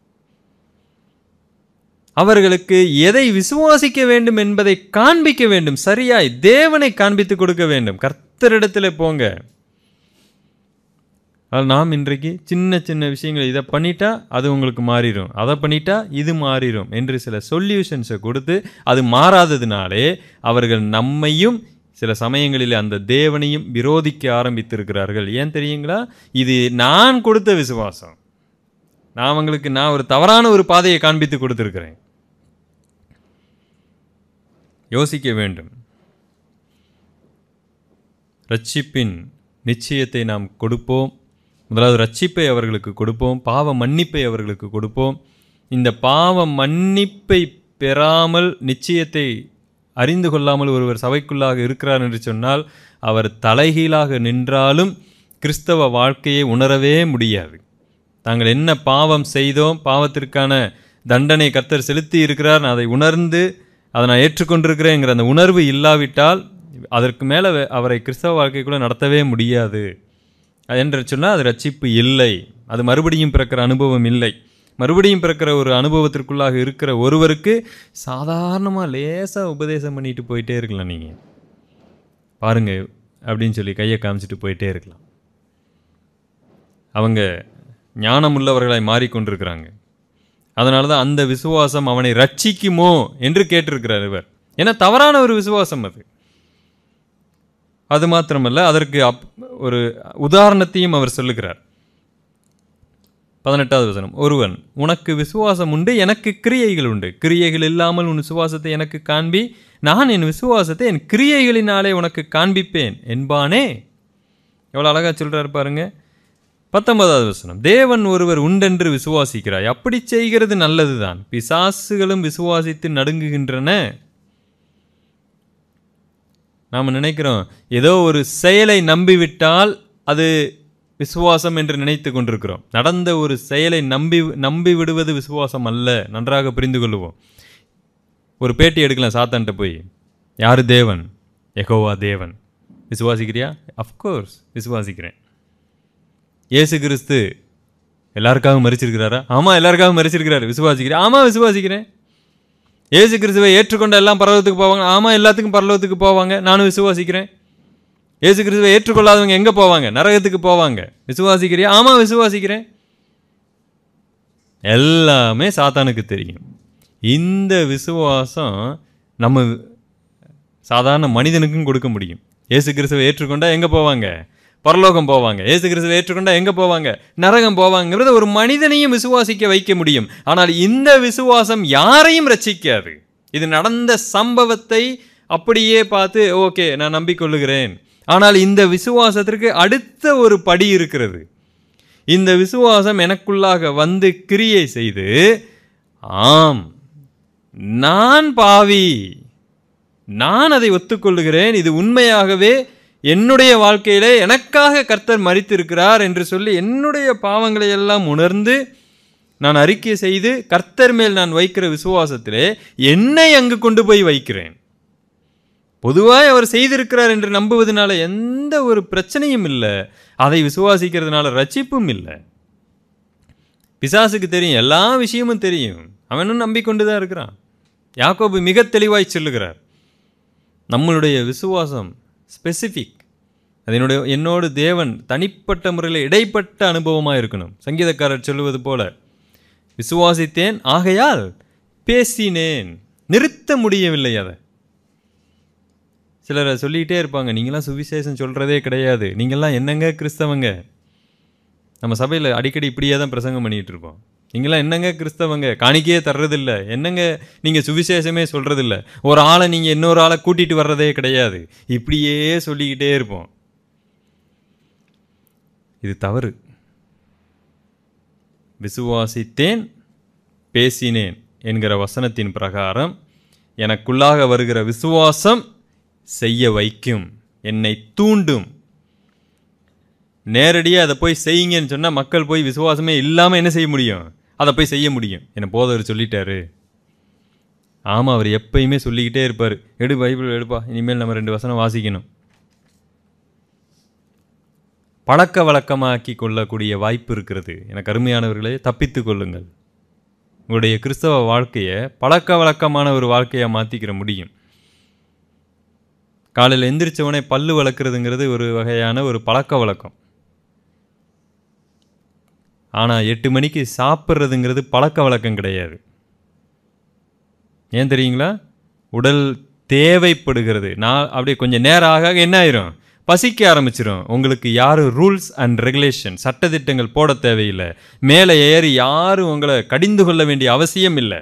அவர்களுக்கு எதை விசுவாசிக்க வேண்டும் என்பதை காண்பிக்க வேண்டும் சரியாய் தேவனை காண்பித்து கொடுக்க வேண்டும் கர்த்தரிடத்தில் போங்க ஆனால் நாம் இன்றைக்கு சின்ன சின்ன விஷயங்கள் இதை பண்ணிட்டா அது உங்களுக்கு மாறிடும் அதை பண்ணிட்டா இது மாறிடும் என்று சில சொல்யூஷன்ஸை கொடுத்து அது மாறாததினாலே அவர்கள் நம்மையும் சில சமயங்களில் அந்த தேவனையும் விரோதிக்க ஆரம்பித்திருக்கிறார்கள் ஏன் தெரியுங்களா இது நான் கொடுத்த விசுவாசம் நான் அவங்களுக்கு நான் ஒரு தவறான ஒரு பாதையை காண்பித்து கொடுத்துருக்கிறேன் யோசிக்க வேண்டும் ரட்சிப்பின் நிச்சயத்தை நாம் கொடுப்போம் முதலாவது ரட்சிப்பை அவர்களுக்கு கொடுப்போம் பாவ மன்னிப்பை அவர்களுக்கு கொடுப்போம் இந்த பாவ மன்னிப்பை பெறாமல் நிச்சயத்தை அறிந்து கொள்ளாமல் ஒருவர் சபைக்குள்ளாக இருக்கிறார் என்று சொன்னால் அவர் தலைகீழாக நின்றாலும் கிறிஸ்தவ வாழ்க்கையை உணரவே முடியாது தாங்கள் என்ன பாவம் செய்தோம் பாவத்திற்கான தண்டனை கர்த்தர் செலுத்தி இருக்கிறார் நான் அதை உணர்ந்து அதை நான் ஏற்றுக்கொண்டிருக்கிறேங்கிற அந்த உணர்வு இல்லாவிட்டால் அதற்கு மேலே அவரை கிறிஸ்தவ வாழ்க்கைக்குள்ளே நடத்தவே முடியாது அது என்று சொன்னால் அது ரட்சிப்பு இல்லை அது மறுபடியும் பிறக்கிற அனுபவம் இல்லை மறுபடியும் பிறக்கிற ஒரு அனுபவத்திற்குள்ளாக இருக்கிற ஒருவருக்கு சாதாரணமாக லேசாக உபதேசம் பண்ணிட்டு போயிட்டே இருக்கலாம் நீங்கள் பாருங்க அப்படின்னு சொல்லி கையை காமிச்சிட்டு போயிட்டே இருக்கலாம் அவங்க ஞானம் உள்ளவர்களாய் மாறிக்கொண்டிருக்கிறாங்க அதனால தான் அந்த விசுவாசம் அவனை ரட்சிக்குமோ என்று கேட்டிருக்கிறார் இவர் ஏன்னா தவறான ஒரு விசுவாசம் அது அது மாத்திரமல்ல அதற்கு அப் ஒரு உதாரணத்தையும் அவர் சொல்லுகிறார் பதினெட்டாவது வசனம் ஒருவன் உனக்கு விசுவாசம் உண்டு எனக்கு கிரியைகள் உண்டு கிரியைகள் இல்லாமல் உன் விசுவாசத்தை எனக்கு காண்பி நான் என் விசுவாசத்தை என் கிரியைகளினாலே உனக்கு காண்பிப்பேன் என்பானே எவ்வளோ அழகா சொல்றாரு பாருங்க பத்தொன்பதாவது வசனம் தேவன் ஒருவர் உண்டென்று விசுவாசிக்கிறாய் அப்படி செய்கிறது நல்லதுதான் பிசாசுகளும் விசுவாசித்து நடுங்குகின்றன நாம் நினைக்கிறோம் ஏதோ ஒரு செயலை நம்பிவிட்டால் அது விசுவாசம் என்று நினைத்து கொண்டிருக்கிறோம் நடந்த ஒரு செயலை நம்பி நம்பி விடுவது விசுவாசம் அல்ல நன்றாக புரிந்து கொள்வோம் ஒரு பேட்டி எடுக்கலாம் சாத்தான்ட்ட போய் யார் தேவன் எகோவா தேவன் விசுவாசிக்கிறியா அஃப்கோர்ஸ் விசுவாசிக்கிறேன் இயேசு கிறிஸ்து எல்லாருக்காகவும் மறிச்சிருக்கிறாரா ஆமாம் எல்லாருக்காகவும் மறிச்சிருக்கிறாரு விசுவாசிக்கிறேன் ஆமாம் விசுவாசிக்கிறேன் இயேசு கிறிஸ்துவை ஏற்றுக்கொண்ட எல்லாம் பரலோகத்துக்கு போவாங்க ஆமாம் எல்லாத்துக்கும் பரலோகத்துக்கு போவாங்க நானும் விசுவாசிக்கிறேன் இயேசு கிறிஸ்துவை ஏற்றுக்கொள்ளாதவங்க எங்கே போவாங்க நரகத்துக்கு போவாங்க விசுவாசிக்கிறியா ஆமாம் விசுவாசிக்கிறேன் எல்லாமே சாத்தானுக்கு தெரியும் இந்த விசுவாசம் நம்ம சாதாரண மனிதனுக்கும் கொடுக்க முடியும் இயேசு கிறிஸ்துவை ஏற்றுக்கொண்டா எங்கே போவாங்க பரலோகம் போவாங்க இயேசு கிறிஸ்துவை ஏற்றுக்கொண்டா எங்கே போவாங்க நரகம் போவாங்கிறத ஒரு மனிதனையும் விசுவாசிக்க வைக்க முடியும் ஆனால் இந்த விசுவாசம் யாரையும் ரட்சிக்காது இது நடந்த சம்பவத்தை அப்படியே பார்த்து ஓகே நான் நம்பிக்கொள்ளுகிறேன் ஆனால் இந்த விசுவாசத்திற்கு அடுத்த ஒரு படி இருக்கிறது இந்த விசுவாசம் எனக்குள்ளாக வந்து கிரியை செய்து ஆம் நான் பாவி நான் அதை ஒத்துக்கொள்ளுகிறேன் இது உண்மையாகவே என்னுடைய வாழ்க்கையிலே எனக்காக கர்த்தர் மறித்திருக்கிறார் என்று சொல்லி என்னுடைய பாவங்களை எல்லாம் உணர்ந்து நான் அறிக்கை செய்து கர்த்தர் மேல் நான் வைக்கிற விசுவாசத்திலே என்னை அங்கு கொண்டு போய் வைக்கிறேன் பொதுவாக அவர் செய்திருக்கிறார் என்று நம்புவதனால எந்த ஒரு பிரச்சனையும் இல்லை அதை விசுவாசிக்கிறதுனால ரட்சிப்பும் இல்லை பிசாசுக்கு தெரியும் எல்லா விஷயமும் தெரியும் அவனும் நம்பிக்கொண்டு தான் இருக்கிறான் யாக்கோபு மிக தெளிவாய் சொல்லுகிறார் நம்மளுடைய விசுவாசம் ஸ்பெசிஃபிக் அதனுடைய என்னோடு தேவன் தனிப்பட்ட முறையில் இடைப்பட்ட அனுபவமாக இருக்கணும் சங்கீதக்காரர் சொல்லுவது போல விசுவாசித்தேன் ஆகையால் பேசினேன் நிறுத்த முடியவில்லை அதை சிலரை சொல்லிக்கிட்டே இருப்பாங்க நீங்களாம் சுவிசேஷம் சொல்கிறதே கிடையாது நீங்கள்லாம் என்னங்க கிறிஸ்தவங்க நம்ம சபையில் அடிக்கடி இப்படியே தான் பிரசங்கம் பண்ணிகிட்டு இருப்போம் நீங்களாம் என்னங்க கிறிஸ்தவங்க காணிக்கையே தர்றதில்ல என்னங்க நீங்கள் சுவிசேஷமே சொல்கிறதில்ல ஒரு ஆளை நீங்கள் இன்னொரு ஆளை கூட்டிகிட்டு வர்றதே கிடையாது இப்படியே சொல்லிக்கிட்டே இருப்போம் இது தவறு விசுவாசித்தேன் பேசினேன் என்கிற வசனத்தின் பிரகாரம் எனக்குள்ளாக வருகிற விசுவாசம் செய்ய வைக்கும் என்னை தூண்டும் நேரடியாக அதை போய் செய்யுங்கன்னு சொன்னால் மக்கள் போய் விசுவாசமே இல்லாமல் என்ன செய்ய முடியும் அதை போய் செய்ய முடியும் என்னை போதவர் சொல்லிட்டாரு ஆமாம் அவர் எப்பயுமே சொல்லிக்கிட்டே இருப்பார் எடு பைபிள் எடுப்பா இனிமேல் நம்ம ரெண்டு வசனம் வாசிக்கணும் பழக்க வழக்கமாக்கி கொள்ளக்கூடிய வாய்ப்பு இருக்கிறது எனக்கு அருமையானவர்களே தப்பித்து கொள்ளுங்கள் உங்களுடைய கிறிஸ்தவ வாழ்க்கையை பழக்க வழக்கமான ஒரு வாழ்க்கையாக மாற்றிக்கிற முடியும் காலையில் எந்திரிச்சவனே பல்லு வளர்க்குறதுங்கிறது ஒரு வகையான ஒரு பழக்க வழக்கம் ஆனால் எட்டு மணிக்கு சாப்பிட்றதுங்கிறது பழக்க வழக்கம் கிடையாது ஏன் தெரியுங்களா உடல் தேவைப்படுகிறது நான் அப்படியே கொஞ்சம் நேரம் ஆக ஆக என்ன ஆயிரும் பசிக்க ஆரம்பிச்சிடும் உங்களுக்கு யாரும் ரூல்ஸ் அண்ட் ரெகுலேஷன் சட்டத்திட்டங்கள் போட தேவையில்லை மேலே ஏறி யாரும் உங்களை கடிந்து கொள்ள வேண்டிய அவசியம் இல்லை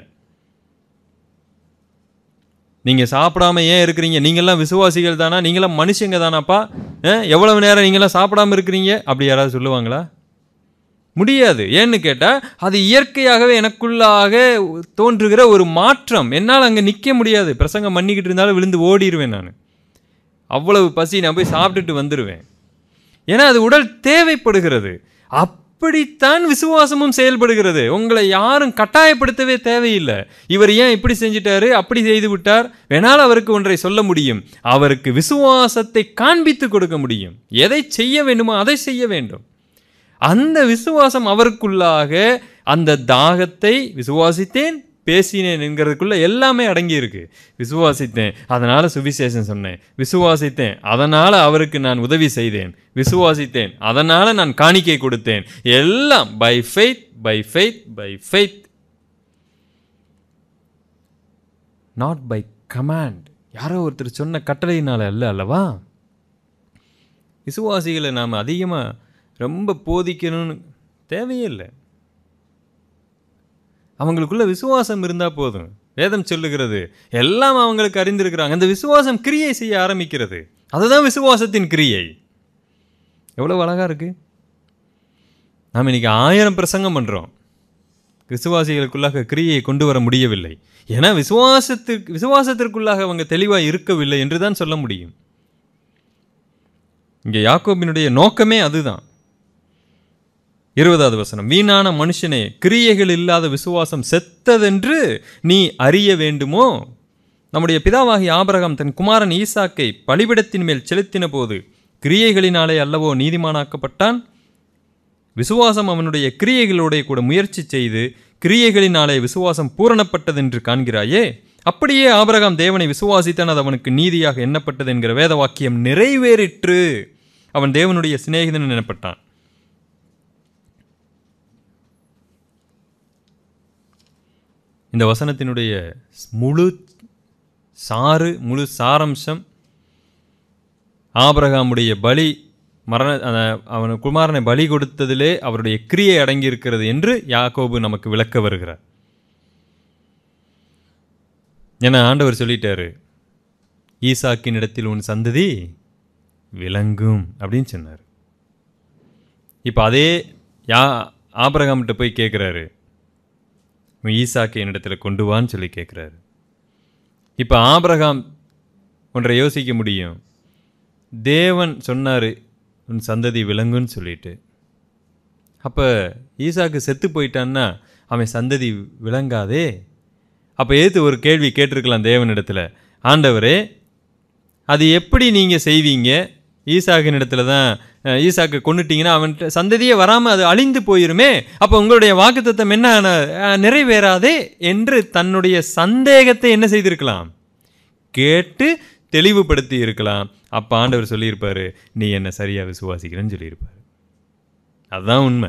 நீங்கள் சாப்பிடாம ஏன் இருக்கிறீங்க நீங்கள்லாம் விசுவாசிகள் தானா நீங்களாம் மனுஷங்க தானாப்பா அஹ், எவ்வளவு நேரம் நீங்களாம் சாப்பிடாம இருக்கிறீங்க அப்படி யாராவது சொல்லுவாங்களா முடியாது ஏன்னு கேட்டால் அது இயற்கையாகவே எனக்குள்ளாக தோன்றுகிற ஒரு மாற்றம் என்னால் அங்கே நிற்க முடியாது பிரசங்கம் பண்ணிக்கிட்டு இருந்தாலும் விழுந்து ஓடிடுவேன் நான் அவ்வளவு பசி நான் போய் சாப்பிட்டுட்டு வந்துடுவேன் ஏன்னா அது உடல் தேவைப்படுகிறது அப்படித்தான் விசுவாசமும் செயல்படுகிறது உங்களை யாரும் கட்டாயப்படுத்தவே தேவையில்லை இவர் ஏன் இப்படி செஞ்சிட்டாரு அப்படி செய்து விட்டார் வேணால் அவருக்கு ஒன்றை சொல்ல முடியும் அவருக்கு விசுவாசத்தை காண்பித்து கொடுக்க முடியும் எதை செய்ய வேண்டுமோ அதை செய்ய வேண்டும் அந்த விசுவாசம் அவருக்குள்ளாக அந்த தாகத்தை விசுவாசித்தேன் பேசினேன் என்கிறதுக்குள்ள எல்லாமே அடங்கி இருக்கு விசுவாசித்தேன் அதனால சுவிசேஷம் சொன்னேன் விசுவாசித்தேன் அதனால அவருக்கு நான் உதவி செய்தேன் விசுவாசித்தேன் அதனால நான் காணிக்கை கொடுத்தேன் எல்லாம் by faith by faith by faith not by command யாரோ ஒருத்தர் சொன்ன கட்டளையினால அல்ல அல்லவா விசுவாசிகளை நாம் அதிகமாக ரொம்ப போதிக்கணும்னு தேவையே இல்லை அவங்களுக்குள்ள விசுவாசம் இருந்தால் போதும் வேதம் சொல்லுகிறது எல்லாம் அவங்களுக்கு அறிந்திருக்கிறாங்க அந்த விசுவாசம் கிரியை செய்ய ஆரம்பிக்கிறது அதுதான் விசுவாசத்தின் கிரியை எவ்வளோ அழகாக இருக்கு நாம் இன்னைக்கு ஆயிரம் பிரசங்கம் பண்ணுறோம் விசுவாசிகளுக்குள்ளாக கிரியையை கொண்டு வர முடியவில்லை ஏன்னா விசுவாசத்திற்கு விசுவாசத்திற்குள்ளாக அவங்க தெளிவாக இருக்கவில்லை என்று தான் சொல்ல முடியும் இங்கே யாக்கோபினுடைய நோக்கமே அதுதான் இருபதாவது வசனம் வீணான மனுஷனே கிரியைகள் இல்லாத விசுவாசம் செத்ததென்று நீ அறிய வேண்டுமோ நம்முடைய பிதாவாகிய ஆபிரகாம் தன் குமாரன் ஈசாக்கை பலிபிடத்தின் மேல் செலுத்தின போது கிரியைகளினாலே அல்லவோ நீதிமானாக்கப்பட்டான் விசுவாசம் அவனுடைய கிரியைகளோட கூட முயற்சி செய்து கிரியைகளினாலே விசுவாசம் பூரணப்பட்டதென்று காண்கிறாயே அப்படியே ஆபிரகாம் தேவனை விசுவாசித்தான் அது அவனுக்கு நீதியாக எண்ணப்பட்டது என்கிற வேத வாக்கியம் நிறைவேறிற்று அவன் தேவனுடைய சிநேகிதன் எனப்பட்டான் இந்த வசனத்தினுடைய முழு சாறு முழு சாரம்சம் ஆபிரகாமுடைய பலி மரண அஹ், அவன் குமாரனை பலி கொடுத்ததிலே அவருடைய கிரியை அடங்கியிருக்கிறது என்று யாக்கோபு நமக்கு விளக்க வருகிறார் என ஆண்டவர் சொல்லிட்டாரு ஈசாக்கின் இடத்தில் உன் சந்ததி விளங்கும் அப்படின்னு சொன்னார் இப்போ அதே யா ஆபிரகாம்கிட்ட போய் கேட்குறாரு உன் ஈசாக்கை என்னிடத்தில் கொண்டு வான்னு சொல்லி கேட்குறாரு இப்போ ஆபிரகாம் ஒன்றை யோசிக்க முடியும் தேவன் சொன்னார் உன் சந்ததி விளங்குன்னு சொல்லிட்டு அப்போ ஈசாக்கு செத்து போயிட்டான்னா அவன் சந்ததி விளங்காதே அப்போ ஏத்து ஒரு கேள்வி கேட்டிருக்கலாம் தேவனிடத்தில் ஆண்டவரே அது எப்படி நீங்கள் செய்வீங்க ஈசாக்கின் இடத்துல தான் அஹ், ஈசாக்கு கொண்டுட்டீங்கன்னா அவன்கிட்ட சந்ததியே வராமல் அது அழிந்து போயிருமே அப்போ உங்களுடைய வாக்குத்தத்தம் என்ன அஹ், நிறைவேறாதே என்று தன்னுடைய சந்தேகத்தை என்ன செய்திருக்கலாம் கேட்டு தெளிவுபடுத்தி இருக்கலாம் அப்போ ஆண்டவர் சொல்லியிருப்பாரு நீ என்ன சரியாக விசுவாசிக்கிறேன்னு சொல்லியிருப்பாரு அதுதான் உண்மை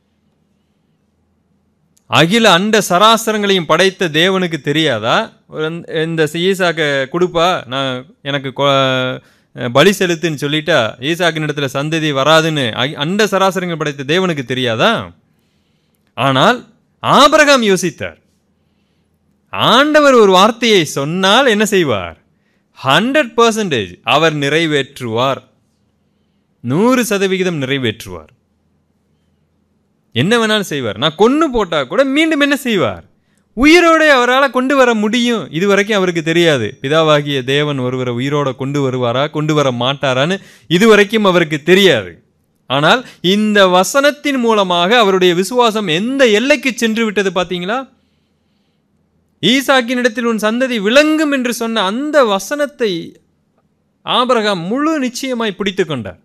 அகில அண்ட சராசரங்களையும் படைத்த தேவனுக்கு தெரியாதா ஒரு இந்த- இந்த ஈசாக்க கொடுப்பா நான் எனக்கு கொ- பலி செலுத்துன்னு சொல்லிட்டா ஈசாக்கின் இடத்துல சந்ததி வராதுன்னு அகி- அண்ட சராசரங்கள் படைத்த தேவனுக்கு தெரியாதா ஆனால் ஆபிரகாம் யோசித்தார் ஆண்டவர் ஒரு வார்த்தையை சொன்னால் என்ன செய்வார் ஹண்ட்ரட் பர்சன்டேஜ் அவர் நிறைவேற்றுவார் நூறு சதவிகிதம் நிறைவேற்றுவார் என்ன வேணாலும் செய்வார் நான் கொன்னு போட்டா கூட மீண்டும் என்ன செய்வார் உயிரோட அவரால் கொண்டு வர முடியும் இது வரைக்கும் அவருக்கு தெரியாது பிதாவாகிய தேவன் ஒருவரை உயிரோட கொண்டு வருவாரா கொண்டு வர மாட்டாரான்னு இதுவரைக்கும் அவருக்கு தெரியாது ஆனால் இந்த வசனத்தின் மூலமாக அவருடைய விசுவாசம் எந்த எல்லைக்கு சென்று விட்டது பார்த்தீங்களா ஈசாக்கின் இடத்தில் உன் சந்ததி விளங்கும் என்று சொன்ன அந்த வசனத்தை ஆபிரகாம் முழு நிச்சயமாய் பிடித்து கொண்டார்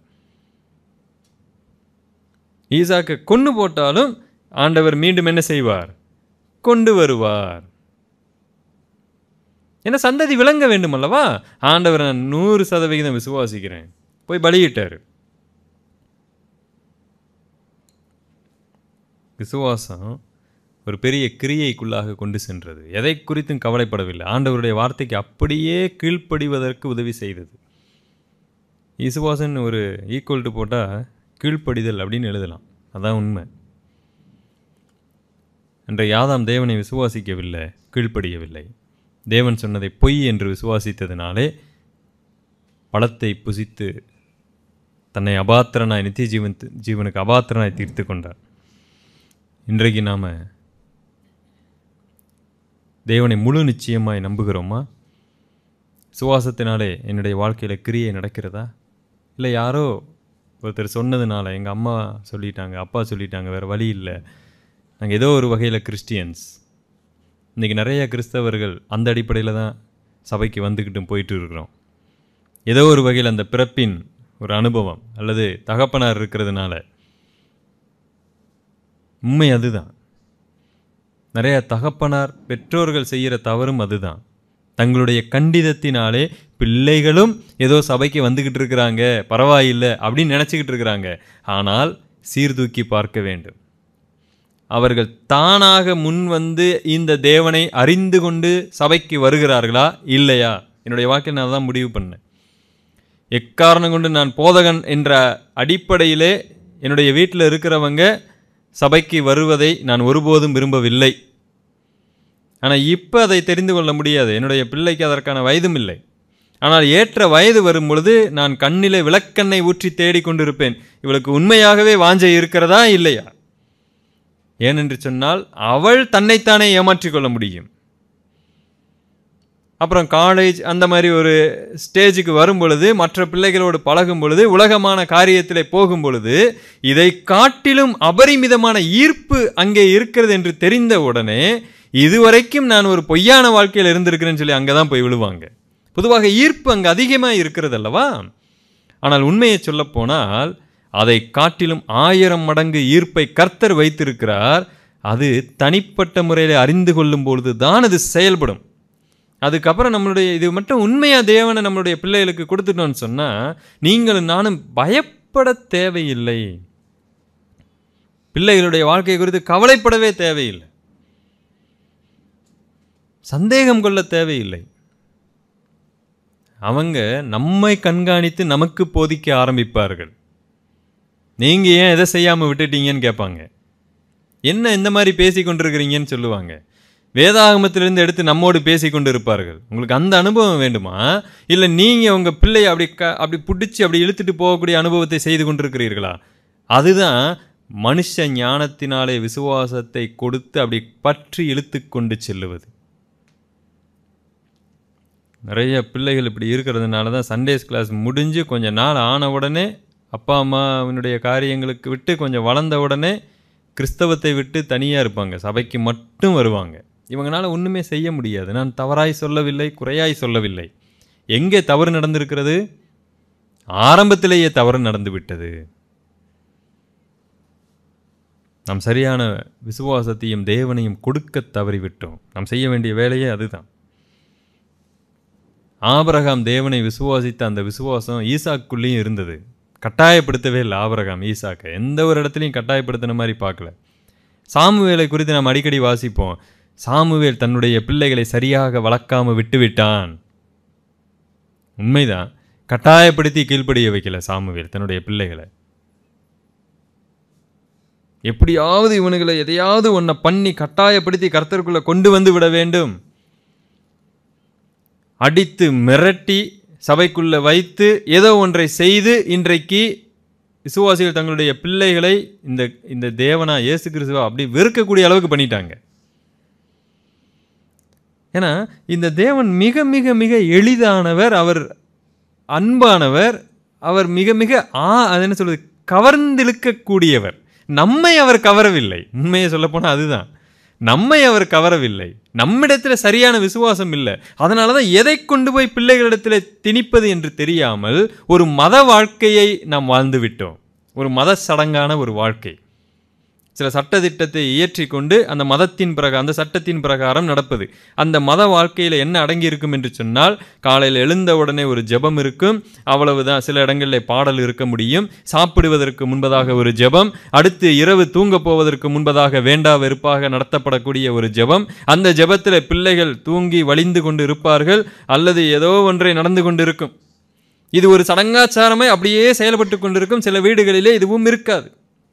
ஈசாக்கை கொண்டு போட்டாலும் ஆண்டவர் மீண்டும் என்ன செய்வார் கொண்டு வருவார் ஏன்னா சந்ததி விளங்க வேண்டும் அல்லவா ஆண்டவர் நான் நூறு சதவிகிதம் விசுவாசிக்கிறேன் போய் பலியிட்டார் விசுவாசம் ஒரு பெரிய கிரியைக்குள்ளாக கொண்டு சென்றது எதை குறித்தும் கவலைப்படவில்லை ஆண்டவருடைய வார்த்தைக்கு அப்படியே கீழ்ப்படிவதற்கு உதவி செய்தது விசுவாசன் ஒரு ஈக்குவல் டு போட்டால் கீழ்ப்படிதல் அப்படின்னு எழுதலாம் அதான் உண்மை அன்றைய யாதாம் தேவனை விசுவாசிக்கவில்லை கீழ்ப்படியவில்லை தேவன் சொன்னதை பொய் என்று விசுவாசித்ததினாலே பழத்தை புசித்து தன்னை அபாத்திரனாய் நித்திய ஜீவன் ஜீவனுக்கு அபாத்திரனாய் தீர்த்து கொண்டார் இன்றைக்கு நாம் தேவனை முழு நிச்சயமாய் நம்புகிறோமா சுவாசத்தினாலே என்னுடைய வாழ்க்கையில் கிரியை நடக்கிறதா இல்லை யாரோ ஒருத்தர் சொன்னதுனால எங்கள் அம்மா சொல்லிட்டாங்க அப்பா சொல்லிட்டாங்க வேறு வழி இல்லை நாங்கள் ஏதோ ஒரு வகையில் கிறிஸ்டியன்ஸ் இன்றைக்கி நிறைய கிறிஸ்தவர்கள் அந்த அடிப்படையில் தான் சபைக்கு வந்துக்கிட்டும் போயிட்டு இருக்கிறோம் ஏதோ ஒரு வகையில் அந்த பிறப்பின் ஒரு அனுபவம் அல்லது தகப்பனார் இருக்கிறதுனால உண்மை அதுதான் நிறைய தகப்பனார் பெற்றோர்கள் செய்கிற தவறும் அதுதான் தங்களுடைய கண்டிதத்தினாலே பிள்ளைகளும் ஏதோ சபைக்கு வந்துக்கிட்டு இருக்கிறாங்க பரவாயில்லை அப்படின்னு நினச்சிக்கிட்டு இருக்கிறாங்க ஆனால் சீர்தூக்கி பார்க்க வேண்டும் அவர்கள் தானாக முன் வந்து இந்த தேவனை அறிந்து கொண்டு சபைக்கு வருகிறார்களா இல்லையா என்னுடைய வாக்கில் நான் தான் முடிவு பண்ணேன் எக்காரணம் கொண்டு நான் போதகன் என்ற அடிப்படையிலே என்னுடைய வீட்டில் இருக்கிறவங்க சபைக்கு வருவதை நான் ஒருபோதும் விரும்பவில்லை ஆனால் இப்போ அதை தெரிந்து கொள்ள முடியாது என்னுடைய பிள்ளைக்கு அதற்கான வயதும் இல்லை ஆனால் ஏற்ற வயது வரும் பொழுது நான் கண்ணிலே விளக்கண்ணை ஊற்றி தேடிக்கொண்டிருப்பேன் இவளுக்கு உண்மையாகவே வாஞ்சை இருக்கிறதா இல்லையா ஏனென்று சொன்னால் அவள் தன்னைத்தானே ஏமாற்றிக் கொள்ள முடியும் அப்புறம் காலேஜ் அந்த மாதிரி ஒரு ஸ்டேஜுக்கு வரும் பொழுது மற்ற பிள்ளைகளோடு பழகும் பொழுது உலகமான காரியத்தில் போகும் பொழுது இதை காட்டிலும் அபரிமிதமான ஈர்ப்பு அங்கே இருக்கிறது என்று தெரிந்த உடனே இதுவரைக்கும் நான் ஒரு பொய்யான வாழ்க்கையில் இருந்திருக்கிறேன்னு சொல்லி அங்கே தான் போய் விழுவாங்க பொதுவாக ஈர்ப்பு அங்கே அதிகமாக இருக்கிறது அல்லவா ஆனால் உண்மையை சொல்லப்போனால் அதை காட்டிலும் ஆயிரம் மடங்கு ஈர்ப்பை கர்த்தர் வைத்திருக்கிறார் அது தனிப்பட்ட முறையில் அறிந்து கொள்ளும் பொழுது தான் அது செயல்படும் அதுக்கப்புறம் நம்மளுடைய இது மட்டும் உண்மையா தேவனை நம்மளுடைய பிள்ளைகளுக்கு கொடுத்துட்டோம்னு சொன்னா நீங்களும் நானும் பயப்பட தேவையில்லை பிள்ளைகளுடைய வாழ்க்கை குறித்து கவலைப்படவே தேவையில்லை சந்தேகம் கொள்ள தேவையில்லை அவங்க நம்மை கண்காணித்து நமக்கு போதிக்க ஆரம்பிப்பார்கள் நீங்க ஏன் எதை செய்யாம விட்டுட்டீங்கன்னு கேட்பாங்க என்ன இந்த மாதிரி பேசி கொண்டிருக்கிறீங்கன்னு சொல்லுவாங்க வேதாகமத்திலிருந்து எடுத்து நம்மோடு பேசி கொண்டு இருப்பார்கள் உங்களுக்கு அந்த அனுபவம் வேண்டுமா இல்லை நீங்கள் உங்கள் பிள்ளையை அப்படி க அப்படி பிடிச்சி அப்படி இழுத்துட்டு போகக்கூடிய அனுபவத்தை செய்து கொண்டிருக்கிறீர்களா அதுதான் மனுஷ ஞானத்தினாலே விசுவாசத்தை கொடுத்து அப்படி பற்றி இழுத்து கொண்டு செல்லுவது நிறைய பிள்ளைகள் இப்படி இருக்கிறதுனால தான் சண்டேஸ் கிளாஸ் முடிஞ்சு கொஞ்சம் நாள் ஆன உடனே அப்பா அம்மாவினுடைய காரியங்களுக்கு விட்டு கொஞ்சம் வளர்ந்த உடனே கிறிஸ்தவத்தை விட்டு தனியாக இருப்பாங்க சபைக்கு மட்டும் வருவாங்க இவங்களால ஒன்றுமே செய்ய முடியாது நான் தவறாய் சொல்லவில்லை குறையாய் சொல்லவில்லை எங்கே தவறு நடந்திருக்கிறது ஆரம்பத்திலேயே தவறு நடந்து விட்டது நாம் சரியான விசுவாசத்தையும் தேவனையும் கொடுக்க தவறிவிட்டோம் நாம் செய்ய வேண்டிய வேலையே அதுதான் ஆபரகாம் தேவனை விசுவாசித்த அந்த விசுவாசம் ஈசாக்குள்ளேயும் இருந்தது கட்டாயப்படுத்தவே இல்லை ஆபரகாம் ஈசாக்கை எந்த ஒரு இடத்துலையும் கட்டாயப்படுத்தின மாதிரி பார்க்கல சாமுவேலை குறித்து நாம் அடிக்கடி வாசிப்போம் சாமுவேல் தன்னுடைய பிள்ளைகளை சரியாக வளர்க்காம விட்டுவிட்டான் உண்மைதான் கட்டாயப்படுத்தி கீழ்ப்படிய வைக்கல சாமுவேல் தன்னுடைய பிள்ளைகளை எப்படியாவது இவனுங்களை எதையாவது ஒன்றை பண்ணி கட்டாயப்படுத்தி கர்த்தருக்குள்ள கொண்டு வந்து விட வேண்டும் அடித்து மிரட்டி சபைக்குள்ள வைத்து ஏதோ ஒன்றை செய்து இன்றைக்கு விசுவாசிகள் தங்களுடைய பிள்ளைகளை இந்த இந்த தேவனா இயேசு கிறிஸ்துவா அப்படி வெறுக்கக்கூடிய அளவுக்கு பண்ணிட்டாங்க ஏன்னா இந்த தேவன் மிக மிக மிக எளிதானவர் அவர் அன்பானவர் அவர் மிக மிக ஆ அது என்ன சொல்றது கவர்ந்திழுக்கக்கூடியவர் நம்மை அவர் கவரவில்லை உண்மையை சொல்லப்போனால் அதுதான் நம்மை அவர் கவரவில்லை நம்மிடத்தில் சரியான விசுவாசம் இல்லை அதனால தான் எதை கொண்டு போய் பிள்ளைகளிடத்தில் திணிப்பது என்று தெரியாமல் ஒரு மத வாழ்க்கையை நாம் வாழ்ந்து விட்டோம் ஒரு மத சடங்கான ஒரு வாழ்க்கை சில சட்டத்திட்டத்தை இயற்றி கொண்டு அந்த மதத்தின் பிரகாரம் அந்த சட்டத்தின் பிரகாரம் நடப்பது அந்த மத வாழ்க்கையில் என்ன அடங்கி இருக்கும் என்று சொன்னால் காலையில் எழுந்த உடனே ஒரு ஜெபம் இருக்கும் அவ்வளவுதான் சில இடங்களில் பாடல் இருக்க முடியும் சாப்பிடுவதற்கு முன்பதாக ஒரு ஜெபம் அடுத்து இரவு தூங்க போவதற்கு முன்பதாக வேண்டா வெறுப்பாக நடத்தப்படக்கூடிய ஒரு ஜெபம் அந்த ஜெபத்தில் பிள்ளைகள் தூங்கி வழிந்து கொண்டு இருப்பார்கள் அல்லது ஏதோ ஒன்றை நடந்து கொண்டு இருக்கும் இது ஒரு சடங்காச்சாரமே அப்படியே செயல்பட்டு கொண்டிருக்கும் சில வீடுகளிலே இதுவும் இருக்காது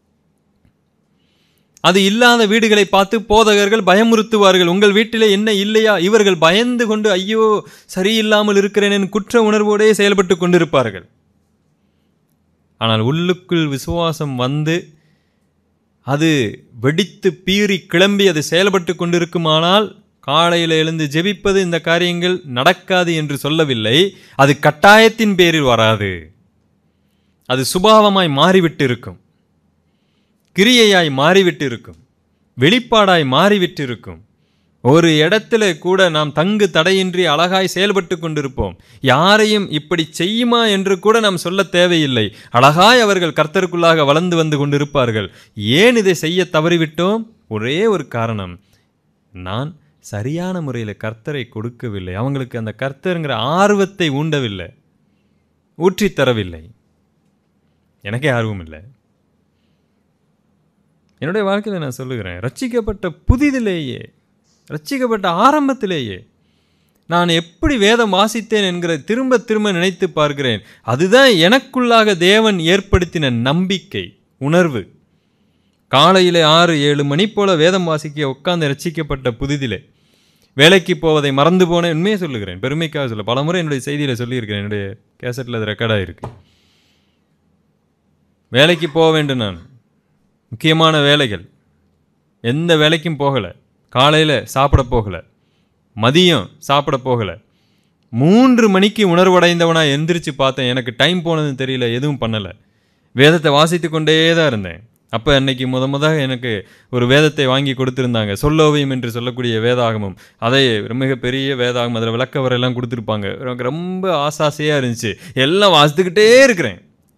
அது இல்லாத வீடுகளை பார்த்து போதகர்கள் பயமுறுத்துவார்கள் உங்கள் வீட்டிலே என்ன இல்லையா இவர்கள் பயந்து கொண்டு ஐயோ சரியில்லாமல் இருக்கிறேன் குற்ற உணர்வோடே செயல்பட்டு கொண்டிருப்பார்கள் ஆனால் உள்ளுக்குள் விசுவாசம் வந்து அது வெடித்து பீறி கிளம்பி அது செயல்பட்டு கொண்டிருக்குமானால் காலையில் எழுந்து ஜெபிப்பது இந்த காரியங்கள் நடக்காது என்று சொல்லவில்லை அது கட்டாயத்தின் பேரில் வராது அது சுபாவமாய் மாறிவிட்டு இருக்கும் கிரியையாய் மாறிவிட்டு இருக்கும் வெளிப்பாடாய் மாறிவிட்டு இருக்கும் ஒரு இடத்துல கூட நாம் தங்கு தடையின்றி அழகாய் செயல்பட்டு கொண்டிருப்போம் யாரையும் இப்படி செய்யுமா என்று கூட நாம் சொல்ல தேவையில்லை அழகாய் அவர்கள் கர்த்தருக்குள்ளாக வளர்ந்து வந்து கொண்டிருப்பார்கள் ஏன் இதை செய்ய தவறிவிட்டோம் ஒரே ஒரு காரணம் நான் சரியான முறையில் கர்த்தரை கொடுக்கவில்லை அவங்களுக்கு அந்த கர்த்தருங்கிற ஆர்வத்தை ஊண்டவில்லை ஊற்றித் தரவில்லை எனக்கே ஆர்வம் இல்லை என்னுடைய வாழ்க்கையில் நான் சொல்லுகிறேன் ரட்சிக்கப்பட்ட புதிதிலேயே ரட்சிக்கப்பட்ட ஆரம்பத்திலேயே நான் எப்படி வேதம் வாசித்தேன் என்கிற திரும்ப திரும்ப நினைத்து பார்க்கிறேன் அதுதான் எனக்குள்ளாக தேவன் ஏற்படுத்தின நம்பிக்கை உணர்வு காலையிலே ஆறு ஏழு மணி போல வேதம் வாசிக்க உட்கார்ந்து ரட்சிக்கப்பட்ட புதிதிலே வேலைக்கு போவதை மறந்து போனேன் உண்மையை சொல்லுகிறேன் பெருமைக்காக சொல்ல பலமுறை என்னுடைய செய்தியில் சொல்லியிருக்கிறேன் என்னுடைய கேசட்டில் அது ரெக்கார்டாக இருக்கு வேலைக்கு போக வேண்டும் நான் முக்கியமான வேலைகள் எந்த வேலைக்கும் போகலை காலையில் சாப்பிட போகலை மதியம் சாப்பிட போகலை மூன்று மணிக்கு உணர்வடைந்தவனா எந்திரிச்சு பார்த்தேன் எனக்கு டைம் போனதுன்னு தெரியல எதுவும் பண்ணலை வேதத்தை வாசித்து கொண்டே தான் இருந்தேன் அப்போ அன்னைக்கு முத முத எனக்கு ஒரு வேதத்தை வாங்கி கொடுத்துருந்தாங்க சொல்லோவியம் என்று சொல்லக்கூடிய வேதாகமம் அதை மிக பெரிய வேதாகமம் அதில் விளக்க வரையெல்லாம் கொடுத்துருப்பாங்க எனக்கு ரொம்ப ஆசாசையாக இருந்துச்சு எல்லாம் வாசித்துக்கிட்டே இருக்கிறேன்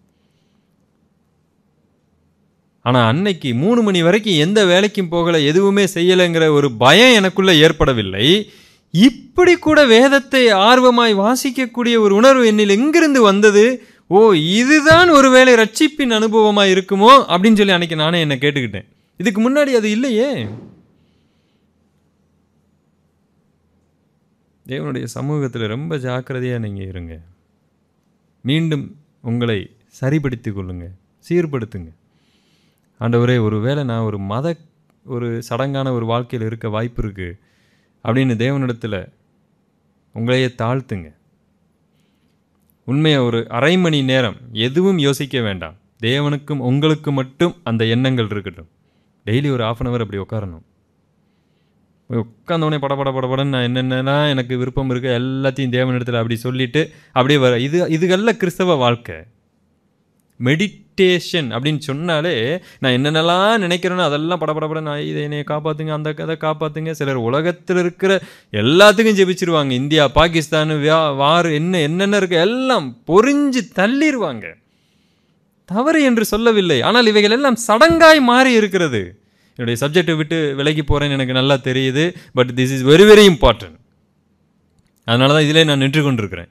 ஆனால் அன்னைக்கு மூணு மணி வரைக்கும் எந்த வேலைக்கும் போகலை எதுவுமே செய்யலைங்கிற ஒரு பயம் எனக்குள்ளே ஏற்படவில்லை இப்படி கூட வேதத்தை ஆர்வமாய் வாசிக்கக்கூடிய ஒரு உணர்வு என்னில் எங்கிருந்து வந்தது ஓ இதுதான் ஒருவேளை ரட்சிப்பின் அனுபவமாக இருக்குமோ அப்படின்னு சொல்லி அன்னைக்கு நானே என்னை கேட்டுக்கிட்டேன் இதுக்கு முன்னாடி அது இல்லையே தேவனுடைய சமூகத்தில் ரொம்ப ஜாக்கிரதையாக நீங்கள் இருங்க மீண்டும் உங்களை சரிப்படுத்திக் கொள்ளுங்க சீர்படுத்துங்க ஆண்டவரே ஒரு வேளை நான் ஒரு மத ஒரு சடங்கான ஒரு வாழ்க்கையில் இருக்க வாய்ப்பு இருக்குது அப்படின்னு தேவனிடத்தில் உங்களையே தாழ்த்துங்க உண்மையை ஒரு அரை மணி நேரம் எதுவும் யோசிக்க வேண்டாம் தேவனுக்கும் உங்களுக்கு மட்டும் அந்த எண்ணங்கள் இருக்கட்டும் டெய்லி ஒரு ஆஃப் அன் ஹவர் அப்படி உட்காரணும் உட்காந்தோடனே பட பட படபடன்னு நான் என்னென்னலாம் எனக்கு விருப்பம் இருக்குது எல்லாத்தையும் தேவனிடத்தில் அப்படி சொல்லிட்டு அப்படியே வர இது இதுகல்ல கிறிஸ்தவ வாழ்க்கை மெடிடேஷன் அப்படின்னு சொன்னாலே நான் என்னென்னலாம் நினைக்கிறேனோ அதெல்லாம் படபடபட நான் இதை என்னைய காப்பாற்றுங்க அந்த கதை காப்பாற்றுங்க சிலர் உலகத்தில் இருக்கிற எல்லாத்துக்கும் ஜெபிச்சிருவாங்க இந்தியா பாகிஸ்தான் வியா வார் என்ன என்னென்ன இருக்கு எல்லாம் பொறிஞ்சு தள்ளிடுவாங்க தவறு என்று சொல்லவில்லை ஆனால் இவைகள் எல்லாம் சடங்காய் மாறி இருக்கிறது என்னுடைய சப்ஜெக்டை விட்டு விலகி போகிறேன்னு எனக்கு நல்லா தெரியுது but this is very very important அதனால தான் இதிலே நான் நின்று கொண்டிருக்கிறேன்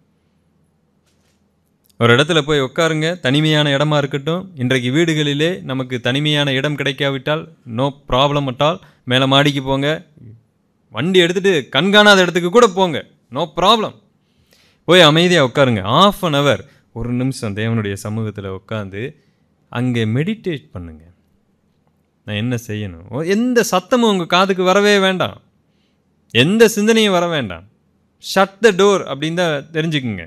ஒரு இடத்துல போய் உட்காருங்க தனிமையான இடமா இருக்கட்டும் இன்றைக்கு வீடுகளிலே நமக்கு தனிமையான இடம் கிடைக்காவிட்டால் நோ ப்ராப்ளம் அட்டால் மேலே மாடிக்கு போங்க வண்டி எடுத்துகிட்டு கண்காணாத இடத்துக்கு கூட போங்க நோ ப்ராப்ளம் போய் அமைதியாக உட்காருங்க ஆஃப் அன் ஹவர் ஒரு நிமிஷம் தேவனுடைய சமூகத்தில் உட்காந்து அங்கே மெடிடேட் பண்ணுங்க நான் என்ன செய்யணும் எந்த சத்தமும் உங்கள் காதுக்கு வரவே வேண்டாம் எந்த சிந்தனையும் வர வேண்டாம் ஷட் த டோர் அப்படின்னு தான் தெரிஞ்சுக்குங்க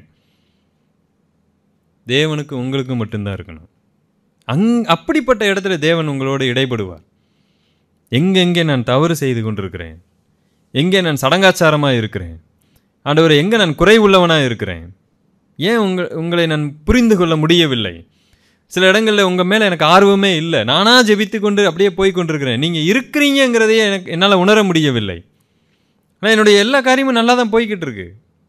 தேவனுக்கு உங்களுக்கு மட்டும்தான் இருக்கணும் அங் அப்படிப்பட்ட இடத்துல தேவன் உங்களோடு இடைப்படுவார் எங்கெங்கே நான் தவறு செய்து கொண்டிருக்கிறேன் எங்கே நான் சடங்காச்சாரமாக இருக்கிறேன் ஆண்டவர் எங்கே நான் குறைவுள்ளவனாக இருக்கிறேன் ஏன் உங்கள் உங்களை நான் புரிந்து கொள்ள முடியவில்லை சில இடங்களில் உங்கள் மேலே எனக்கு ஆர்வமே இல்லை நானாக ஜெபித்து கொண்டு அப்படியே போய் கொண்டிருக்கிறேன் நீங்கள் இருக்கிறீங்கிறதையே எனக்கு என்னால் உணர முடியவில்லை ஆனால் என்னுடைய எல்லா காரியமும் நல்லா தான் போய்கிட்டு இருக்கு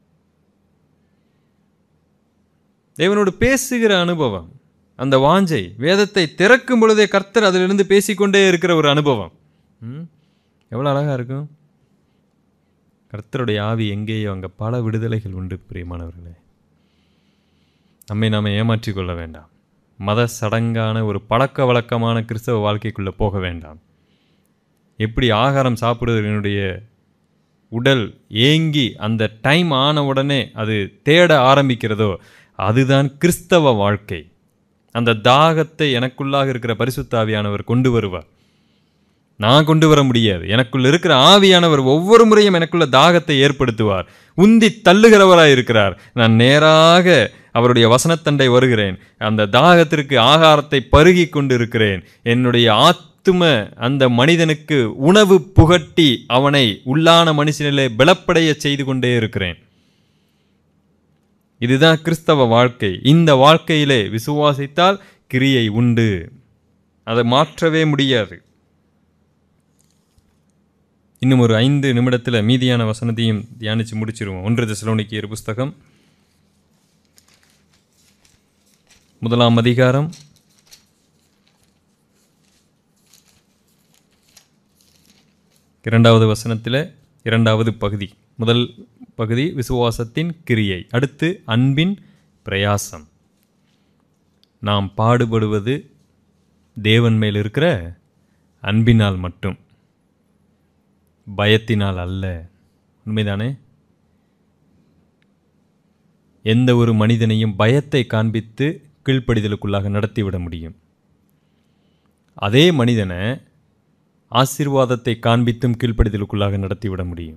தேவனோடு பேசுகிற அனுபவம் அந்த வாஞ்சை வேதத்தை திறக்கும் பொழுதே கர்த்தர் அதிலிருந்து பேசிக்கொண்டே இருக்கிற ஒரு அனுபவம் ம் எவ்வளோ அழகாக இருக்கும் கர்த்தருடைய ஆவி எங்கேயோ அங்கே பல விடுதலைகள் உண்டு பிரியமானவர்களே நம்மை நாம் ஏமாற்றிக் கொள்ள வேண்டாம் மத சடங்கான ஒரு பழக்க வழக்கமான கிறிஸ்தவ வாழ்க்கைக்குள்ளே போக வேண்டாம் எப்படி ஆகாரம் சாப்பிடுவதனுடைய உடல் ஏங்கி அந்த டைம் ஆன உடனே அது தேட ஆரம்பிக்கிறதோ அதுதான் கிறிஸ்தவ வாழ்க்கை அந்த தாகத்தை எனக்குள்ளாக இருக்கிற பரிசுத்தாவியானவர் கொண்டு வருவார் நான் கொண்டு வர முடியாது எனக்குள்ள இருக்கிற ஆவியானவர் ஒவ்வொரு முறையும் எனக்குள்ள தாகத்தை ஏற்படுத்துவார் உந்தி தள்ளுகிறவராய் இருக்கிறார் நான் நேராக அவருடைய வசனத்தண்டை வருகிறேன் அந்த தாகத்திற்கு ஆகாரத்தை பருகி கொண்டு இருக்கிறேன் என்னுடைய ஆத்தும அந்த மனிதனுக்கு உணவு புகட்டி அவனை உள்ளான மனுஷனிலே பலப்படைய செய்து கொண்டே இருக்கிறேன் இதுதான் கிறிஸ்தவ வாழ்க்கை இந்த வாழ்க்கையிலே விசுவாசித்தால் கிரியை உண்டு அதை மாற்றவே முடியாது இன்னும் ஒரு ஐந்து நிமிடத்தில் மீதியான வசனத்தையும் தியானித்து முடிச்சிருவோம் ஒன்று தெசலோனிக்கியர் புஸ்தகம் முதலாம் அதிகாரம் இரண்டாவது வசனத்தில் இரண்டாவது பகுதி முதல் பகுதி விசுவாசத்தின் கிரியை அடுத்து அன்பின் பிரயாசம் நாம் பாடுபடுவது தேவன் மேல் இருக்கிற அன்பினால் மட்டும் பயத்தினால் அல்ல உண்மைதானே எந்த ஒரு மனிதனையும் பயத்தை காண்பித்து கீழ்ப்படிதலுக்குள்ளாக நடத்திவிட முடியும் அதே மனிதனை ஆசீர்வாதத்தை காண்பித்தும் கீழ்ப்படிதலுக்குள்ளாக நடத்திவிட முடியும்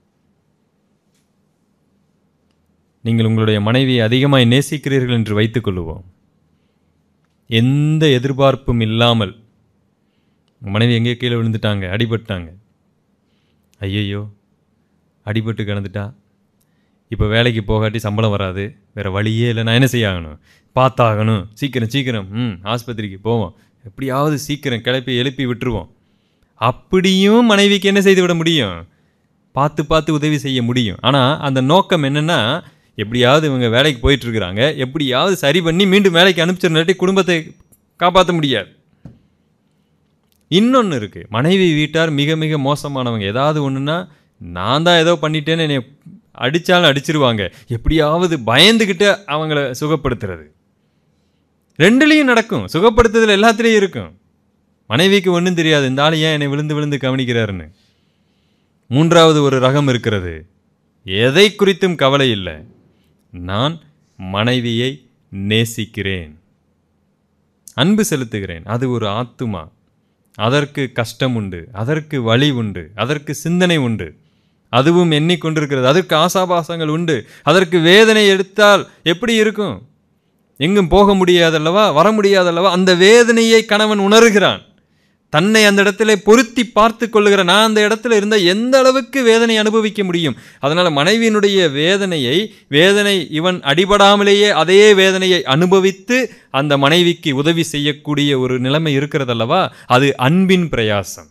நீங்கள் உங்களுடைய மனைவியை அதிகமாய் நேசிக்கிறீர்கள் என்று வைத்துக் கொள்ளுவோம் எந்த எதிர்பார்ப்பும் இல்லாமல் உங்க மனைவி எங்கேயோ கீழே விழுந்துட்டாங்க அடிபட்டாங்க ஐயையோ அடிபட்டு கிடந்துட்டா இப்போ வேலைக்கு போகாட்டி சம்பளம் வராது வேறு வழியே இல்லை நான் என்ன செய்ய ஆகணும் பார்த்தாகணும் சீக்கிரம் சீக்கிரம் ம் ஆஸ்பத்திரிக்கு போவோம் எப்படியாவது சீக்கிரம் கிளப்பி எழுப்பி விட்டுருவோம் அப்படியும் மனைவிக்கு என்ன செய்து விட முடியும் பார்த்து பார்த்து உதவி செய்ய முடியும் ஆனால் அந்த நோக்கம் என்னென்னா எப்படியாவது இவங்க வேலைக்கு போயிட்டு இருக்கிறாங்க எப்படியாவது சரி பண்ணி மீண்டும் வேலைக்கு அனுப்பிச்சிருந்தாட்டி குடும்பத்தை காப்பாற்ற முடியாது இன்னொன்று இருக்குது மனைவி வீட்டார் மிக மிக மோசமானவங்க ஏதாவது ஒன்றுனா நான் தான் ஏதோ பண்ணிட்டேன்னு என்னை அடித்தாலும் அடிச்சிருவாங்க எப்படியாவது பயந்துக்கிட்டு அவங்கள சுகப்படுத்துறது ரெண்டுலேயும் நடக்கும் சுகப்படுத்துதல் எல்லாத்துலேயும் இருக்கும் மனைவிக்கு ஒன்றும் தெரியாது இந்த ஆள் ஏன் என்னை விழுந்து விழுந்து கவனிக்கிறாருன்னு மூன்றாவது ஒரு ரகம் இருக்கிறது எதை குறித்தும் கவலை இல்லை நான் மனைவியை நேசிக்கிறேன் அன்பு செலுத்துகிறேன் அது ஒரு ஆத்துமா அதற்கு கஷ்டம் உண்டு அதற்கு வழி உண்டு அதற்கு சிந்தனை உண்டு அதுவும் எண்ணிக்கொண்டிருக்கிறது அதற்கு ஆசாபாசங்கள் உண்டு அதற்கு வேதனை எடுத்தால் எப்படி இருக்கும் எங்கும் போக முடியாதல்லவா வர முடியாதல்லவா அந்த வேதனையை கணவன் உணர்கிறான் தன்னை அந்த இடத்துல பொருத்தி பார்த்து கொள்ளுகிற நான் அந்த இடத்துல இருந்தால் எந்த அளவுக்கு வேதனை அனுபவிக்க முடியும் அதனால் மனைவியினுடைய வேதனையை வேதனை இவன் அடிபடாமலேயே அதே வேதனையை அனுபவித்து அந்த மனைவிக்கு உதவி செய்யக்கூடிய ஒரு நிலைமை இருக்கிறதல்லவா அது அன்பின் பிரயாசம்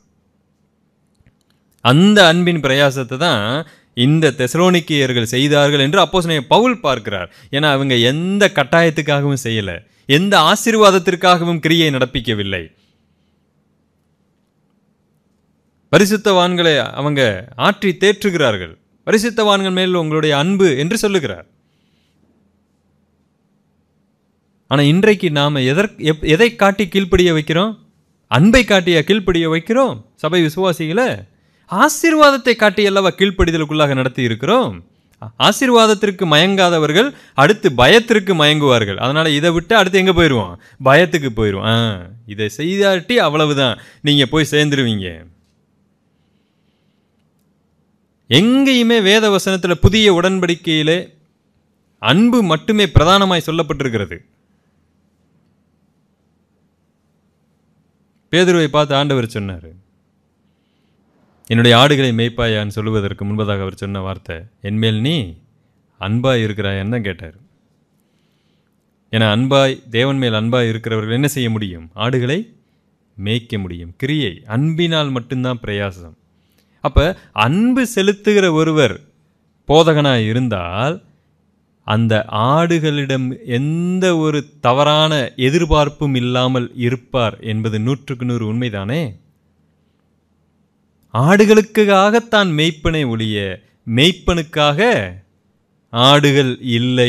அந்த அன்பின் பிரயாசத்தை தான் இந்த தெசலோனிக்கியர்கள் செய்தார்கள் என்று அப்போஸ் பவுல் பார்க்கிறார் ஏன்னா அவங்க எந்த கட்டாயத்துக்காகவும் செய்யலை எந்த ஆசீர்வாதத்திற்காகவும் கிரியை நடப்பிக்கவில்லை பரிசுத்தவான்களை அவங்க ஆற்றி தேற்றுகிறார்கள் பரிசுத்தவான்கள் மேல் உங்களுடைய அன்பு என்று சொல்லுகிறார் ஆனால் இன்றைக்கு நாம் எதற்கு எப் எதை காட்டி கீழ்ப்படிய வைக்கிறோம் அன்பை காட்டிய கீழ்ப்படிய வைக்கிறோம் சபை விசுவாசிகளை ஆசீர்வாதத்தை காட்டி அல்லவா கீழ்ப்படிதலுக்குள்ளாக நடத்தி இருக்கிறோம் ஆசீர்வாதத்திற்கு மயங்காதவர்கள் அடுத்து பயத்திற்கு மயங்குவார்கள் அதனால் இதை விட்டு அடுத்து எங்கே போயிடுவோம் பயத்துக்கு போயிடுவோம் ஆ இதை செய்தாட்டி அவ்வளவுதான் நீங்கள் போய் சேர்ந்துருவீங்க எங்கேயுமே வேத வசனத்தில் புதிய உடன்படிக்கையிலே அன்பு மட்டுமே பிரதானமாய் சொல்லப்பட்டிருக்கிறது பேதுருவை பார்த்து ஆண்டவர் சொன்னார் என்னுடைய ஆடுகளை மேய்ப்பாயான்னு சொல்லுவதற்கு முன்பதாக அவர் சொன்ன வார்த்தை என்மேல் நீ அன்பாய் இருக்கிறாயான்னு தான் கேட்டார் ஏன்னா அன்பாய் தேவன் மேல் அன்பாய் இருக்கிறவர்கள் என்ன செய்ய முடியும் ஆடுகளை மேய்க்க முடியும் கிரியை அன்பினால் மட்டும்தான் பிரயாசம் அப்போ அன்பு செலுத்துகிற ஒருவர் போதகனாக இருந்தால் அந்த ஆடுகளிடம் எந்த ஒரு தவறான எதிர்பார்ப்பும் இல்லாமல் இருப்பார் என்பது நூற்றுக்கு நூறு உண்மைதானே ஆடுகளுக்காகத்தான் மெய்ப்பனை ஒழிய மெய்ப்பனுக்காக ஆடுகள் இல்லை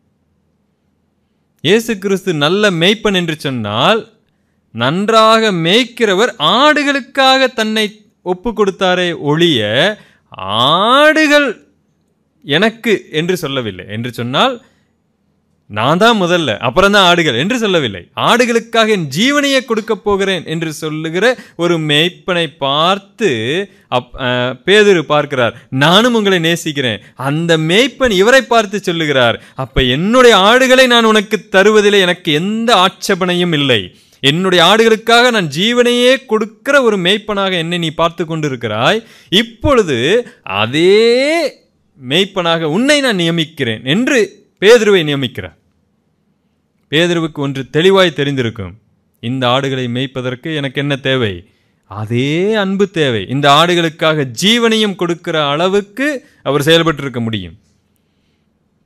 இயேசு கிறிஸ்து நல்ல மெய்ப்பன் என்று சொன்னால் நன்றாக மேய்க்கிறவர் ஆடுகளுக்காக தன்னை ஒப்பு கொடுத்தாரே ஒழிய ஆடுகள் எனக்கு என்று சொல்லவில்லை என்று சொன்னால் நான் தான் முதல்ல அப்புறம் தான் ஆடுகள் என்று சொல்லவில்லை ஆடுகளுக்காக என் ஜீவனையே கொடுக்க போகிறேன் என்று சொல்லுகிற ஒரு மேய்ப்பனை பார்த்து அப் பேதுரு பார்க்கிறார் நானும் உங்களை நேசிக்கிறேன் அந்த மேய்ப்பன் இவரை பார்த்து சொல்லுகிறார் அப்ப என்னுடைய ஆடுகளை நான் உனக்கு தருவதில் எனக்கு எந்த ஆட்சேபனையும் இல்லை என்னுடைய ஆடுகளுக்காக நான் ஜீவனையே கொடுக்கிற ஒரு மேய்ப்பனாக என்னை நீ பார்த்து கொண்டிருக்கிறாய் இப்பொழுது அதே மேய்ப்பனாக உன்னை நான் நியமிக்கிறேன் என்று பேதுருவை நியமிக்கிறார் பேதுருவுக்கு ஒன்று தெளிவாய் தெரிந்திருக்கும் இந்த ஆடுகளை மேய்ப்பதற்கு எனக்கு என்ன தேவை அதே அன்பு தேவை இந்த ஆடுகளுக்காக ஜீவனையும் கொடுக்கிற அளவுக்கு அவர் செயல்பட்டிருக்க முடியும்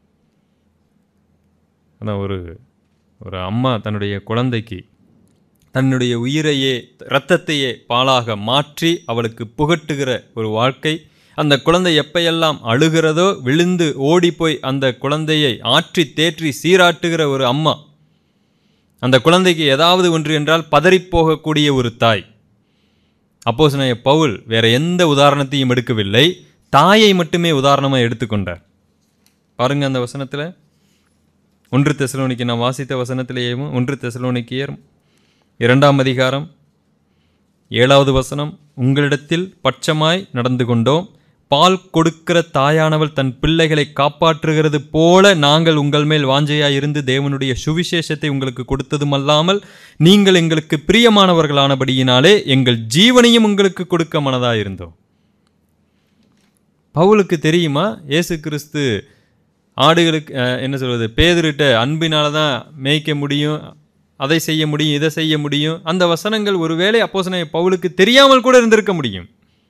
ஆனால் ஒரு ஒரு அம்மா தன்னுடைய குழந்தைக்கு தன்னுடைய உயிரையே இரத்தத்தையே பாலாக மாற்றி அவளுக்கு புகட்டுகிற ஒரு வாழ்க்கை அந்த குழந்தை எப்பையெல்லாம் அழுகிறதோ விழுந்து ஓடிப்போய் அந்த குழந்தையை ஆற்றி தேற்றி சீராட்டுகிற ஒரு அம்மா அந்த குழந்தைக்கு ஏதாவது ஒன்று என்றால் பதறிப்போகக்கூடிய ஒரு தாய் அப்போஸ்தலனாகிய பவுல் வேற எந்த உதாரணத்தையும் எடுக்கவில்லை தாயை மட்டுமே உதாரணமாக எடுத்துக்கொண்டார் பாருங்க அந்த வசனத்தில் ஒன்று தெசலோனிக்கு நான் வாசித்த வசனத்திலேயும் ஒன்று தெசலோனிக்கியர் இரண்டாம் அதிகாரம் ஏழாவது வசனம் உங்களிடத்தில் பட்சமாய் நடந்து கொண்டோம் பால் கொடுக்கிற தாயானவள் தன் பிள்ளைகளை காப்பாற்றுகிறது போல நாங்கள் உங்கள் மேல் வாஞ்சையாய் இருந்து தேவனுடைய சுவிசேஷத்தை உங்களுக்கு கொடுத்ததுமல்லாமல் நீங்கள் எங்களுக்கு பிரியமானவர்களானபடியினாலே எங்கள் ஜீவனையும் உங்களுக்கு கொடுக்க மனதாய் இருந்தோம் பவுலுக்கு தெரியுமா இயேசு கிறிஸ்து ஆடுகளுக்கு அஹ், என்ன சொல்வது பேதர்கிட்ட அன்பினால தான் மேய்க்க முடியும் அதை செய்ய முடியும் இதை செய்ய முடியும் அந்த வசனங்கள் ஒருவேளை அப்போசனை பவுலுக்கு தெரியாமல் கூட இருந்திருக்க முடியும்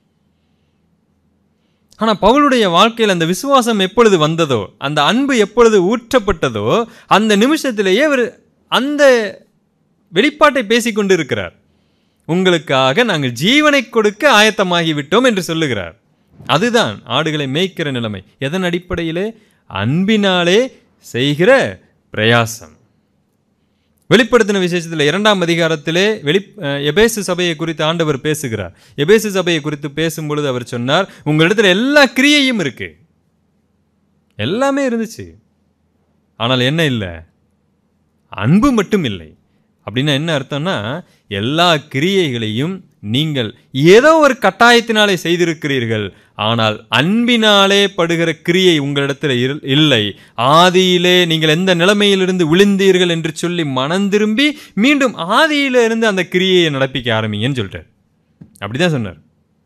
ஆனால் பவுலுடைய வாழ்க்கையில் அந்த விசுவாசம் எப்பொழுது வந்ததோ அந்த அன்பு எப்பொழுது ஊற்றப்பட்டதோ அந்த நிமிஷத்திலேயே அவர் அந்த வெளிப்பாட்டை பேசிக்கொண்டு இருக்கிறார் உங்களுக்காக நாங்கள் ஜீவனை கொடுக்க ஆயத்தமாகி விட்டோம் என்று சொல்லுகிறார் அதுதான் ஆடுகளை மேய்க்கிற நிலைமை எதன் அடிப்படையிலே அன்பினாலே செய்கிற பிரயாசம் வெளிப்படுத்தின விசேஷத்தில் இரண்டாம் அதிகாரத்திலே வெளி அஹ், எபேசு சபையை குறித்து ஆண்டவர் பேசுகிறார் எபேசு சபையை குறித்து பேசும்பொழுது அவர் சொன்னார் உங்களிடத்துல எல்லா கிரியையும் இருக்கு எல்லாமே இருந்துச்சு ஆனால் என்ன இல்லை அன்பு மட்டும் இல்லை அப்படின்னா என்ன அர்த்தம்னா எல்லா கிரியைகளையும் நீங்கள் ஏதோ ஒரு கட்டாயத்தினாலே செய்திருக்கிறீர்கள் ஆனால் அன்பினாலே படுகிற கிரியை உங்களிடத்தில் இரு- இல்லை ஆதியிலே நீங்கள் எந்த நிலைமையிலிருந்து விழுந்தீர்கள் என்று சொல்லி மனம் திரும்பி மீண்டும் ஆதியில இருந்து அந்த கிரியையை நடப்பிக்க ஆரம்பிங்கன்னு சொல்லிட்டார் அப்படிதான் சொன்னார்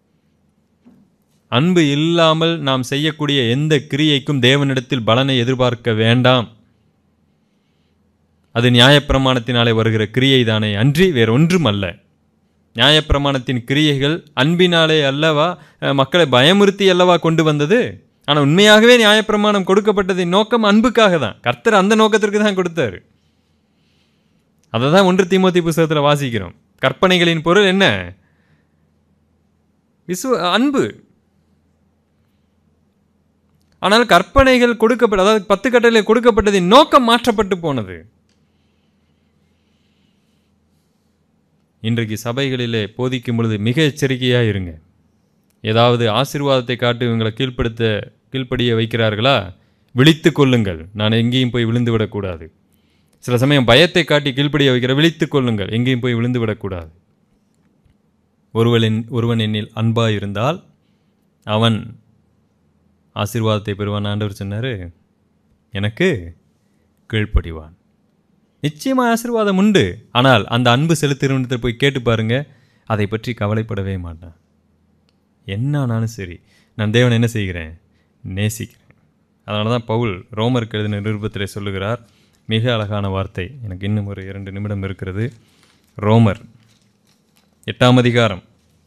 அன்பு இல்லாமல் நாம் செய்யக்கூடிய எந்த கிரியைக்கும் தேவனிடத்தில் பலனை எதிர்பார்க்க வேண்டாம் அது நியாயப்பிரமாணத்தினாலே வருகிற கிரியை தானே அன்றி வேறொன்றும் அல்ல நியாயப்பிரமாணத்தின் கிரியைகள் அன்பினாலே அல்லவா அஹ், மக்களை பயமுறுத்தி அல்லவா கொண்டு வந்தது ஆனால் உண்மையாகவே நியாயப்பிரமாணம் கொடுக்கப்பட்டதின் நோக்கம் அன்புக்காக தான் கர்த்தர் அந்த நோக்கத்திற்கு தான் கொடுத்தாரு அதை தான் ஒன்று தீமோத்தி புஸ்தகத்தில் வாசிக்கிறோம் கற்பனைகளின் பொருள் என்ன விசுவ அன்பு ஆனால் கற்பனைகள் கொடுக்கப்பட்ட அதாவது பத்து கட்டளை கொடுக்கப்பட்டதின் நோக்கம் மாற்றப்பட்டு போனது இன்றைக்கு சபைகளிலே போதிக்கும் பொழுது மிக எச்சரிக்கையாக இருங்க ஏதாவது ஆசீர்வாதத்தை காட்டி இவங்களை கீழ்ப்படுத்த கீழ்ப்படிய வைக்கிறார்களா விழித்து கொள்ளுங்கள் நான் எங்கேயும் போய் விழுந்து விடக்கூடாது சில சமயம் பயத்தை காட்டி கீழ்ப்படிய வைக்கிற விழித்து கொள்ளுங்கள் எங்கேயும் போய் விழுந்து விடக்கூடாது ஒருவனின் ஒருவன் என்னில் அன்பாய் இருந்தால் அவன் ஆசீர்வாதத்தை பெறுவான் ஆண்டவர் சொன்னார் எனக்கு கீழ்ப்படிவான் நிச்சயமா ஆசீர்வாதம் உண்டு ஆனால் அந்த அன்பு செலுத்துகிறவனிடத்தில் போய் கேட்டு பாருங்க அதை பற்றி கவலைப்படவே மாட்டான் என்ன ஆனாலும் சரி நான் தேவனை என்ன செய்கிறேன் நேசிக்கிறேன் அதனால தான் பவுல் ரோமருக்கு எழுதின நிருபத்தில் சொல்லுகிறார் மிக அழகான வார்த்தை எனக்கு இன்னும் ஒரு இரண்டு நிமிடம் இருக்கிறது ரோமர் எட்டாம் அதிகாரம்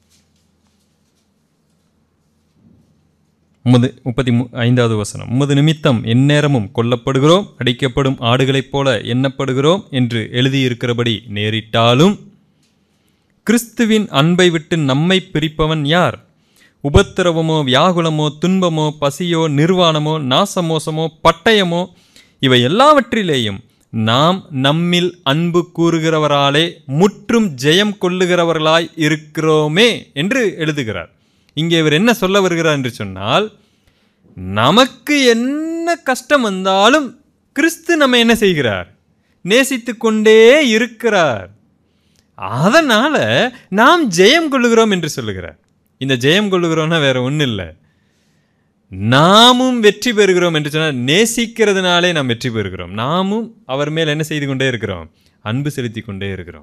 உமது முப்பத்தி மு ஐந்தாவது வசனம் உமது நிமித்தம் எந்நேரமும் கொல்லப்படுகிறோம் அடிக்கப்படும் ஆடுகளைப் போல எண்ணப்படுகிறோம் என்று எழுதியிருக்கிறபடி நேரிட்டாலும் கிறிஸ்துவின் அன்பை விட்டு நம்மை பிரிப்பவன் யார் உபத்திரவமோ வியாகுலமோ துன்பமோ பசியோ நிர்வாணமோ நாசமோசமோ பட்டயமோ இவை எல்லாவற்றிலேயும் நாம் நம்மில் அன்பு கூறுகிறவராலே முற்றும் ஜெயம் கொள்ளுகிறவர்களாய் இருக்கிறோமே என்று எழுதுகிறார் இங்கே இவர் என்ன சொல்ல வருகிறார் என்று சொன்னால் நமக்கு என்ன கஷ்டம் வந்தாலும் கிறிஸ்து நம்ம என்ன செய்கிறார் நேசித்து கொண்டே இருக்கிறார் அதனால நாம் ஜெயம் கொள்ளுகிறோம் என்று சொல்லுகிறார் இந்த ஜெயம் கொள்ளுகிறோம்னா வேற ஒன்றும் இல்லை நாமும் வெற்றி பெறுகிறோம் என்று சொன்னால் நேசிக்கிறதுனாலே நாம் வெற்றி பெறுகிறோம் நாமும் அவர் மேல் என்ன செய்து கொண்டே இருக்கிறோம் அன்பு செலுத்தி கொண்டே இருக்கிறோம்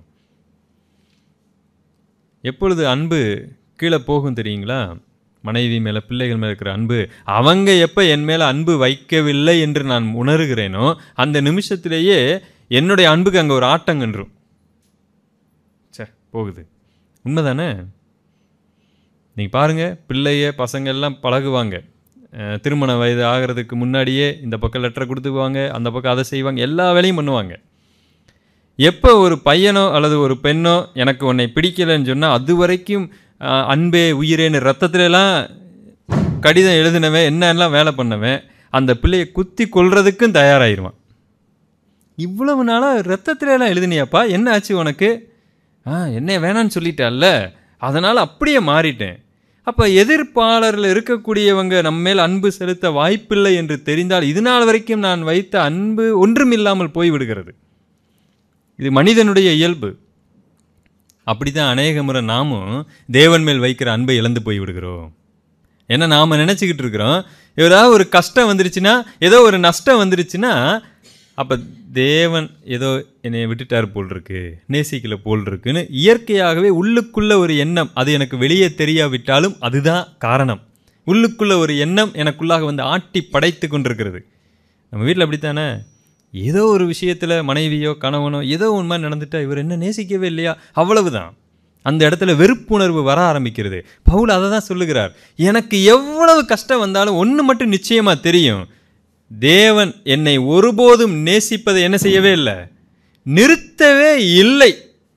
எப்பொழுது அன்பு கீழே போகும் தெரியுங்களா மனைவி மேலே பிள்ளைகள் மேலே இருக்கிற அன்பு அவங்க எப்போ என் மேலே அன்பு வைக்கவில்லை என்று நான் உணர்கிறேனோ அந்த நிமிஷத்திலேயே என்னுடைய அன்புக்கு அங்கே ஒரு ஆட்டங்கன்றும் சே போகுது உண்மைதானே நீங்கள் பாருங்கள் பிள்ளைய பசங்க எல்லாம் பழகுவாங்க அஹ், திருமண வயது ஆகிறதுக்கு முன்னாடியே இந்த பக்கம் லெட்டரை கொடுத்துக்குவாங்க அந்த பக்கம் அதை செய்வாங்க எல்லா வேலையும் பண்ணுவாங்க எப்போ ஒரு பையனோ அல்லது ஒரு பெண்ணோ எனக்கு உன்னை பிடிக்கலைன்னு சொன்னால் அது வரைக்கும் ஆஹ், அன்பே உயிரேன்னு ரத்தத்துலலாம் கடிதம் எழுதினவன் என்னெல்லாம் வேலை பண்ணவன் அந்த பிள்ளையை குத்தி கொல்றதுக்கும் தயாராகிருவான் இவ்வளவு நாளாக ரத்தத்துல எல்லாம் எழுதினியாப்பா என்ன ஆச்சு உனக்கு ஆ என்ன வேணான்னு சொல்லிட்டல்ல அதனால் அப்படியே மாறிட்டேன் அப்போ எதிர்ப்பாளரில் இருக்கக்கூடியவங்க நம்ம மேல் அன்பு செலுத்த வாய்ப்பில்லை என்று தெரிந்தால் இது நாள் வரைக்கும் நான் வைத்த அன்பு ஒன்றுமில்லாமல் போய்விடுகிறது இது மனிதனுடைய இயல்பு அப்படிதான் அநேக முறை நாமும் தேவன் மேல் வைக்கிற அன்பை இழந்து போய் விடுகிறோம் ஏன்னா நாம் நினச்சிக்கிட்டு இருக்கிறோம் ஏதாவது ஒரு கஷ்டம் வந்துருச்சுன்னா ஏதோ ஒரு நஷ்டம் வந்துருச்சுன்னா அப்போ தேவன் ஏதோ என்னை விட்டுட்டார் போல் இருக்கு நேசிக்கல போல் இருக்குன்னு இயற்கையாகவே உள்ளுக்குள்ள ஒரு எண்ணம் அது எனக்கு வெளியே தெரியாவிட்டாலும் அதுதான் காரணம் உள்ளுக்குள்ள ஒரு எண்ணம் எனக்குள்ளாக வந்து ஆட்டி படைத்து கொண்டிருக்கிறது நம்ம வீட்டில் அப்படித்தானே ஏதோ ஒரு விஷயத்தில் மனைவியோ கணவனோ ஏதோ ஒரு மாதிரி நடந்துட்டா இவர் என்ன நேசிக்கவே இல்லையா அவ்வளவுதான் அந்த இடத்துல வெறுப்புணர்வு வர ஆரம்பிக்கிறது பவுல் அதை தான் சொல்லுகிறார் எனக்கு எவ்வளவு கஷ்டம் வந்தாலும் ஒன்று மட்டும் நிச்சயமாக தெரியும் தேவன் என்னை ஒருபோதும் நேசிப்பதை என்ன செய்யவே இல்லை நிறுத்தவே இல்லை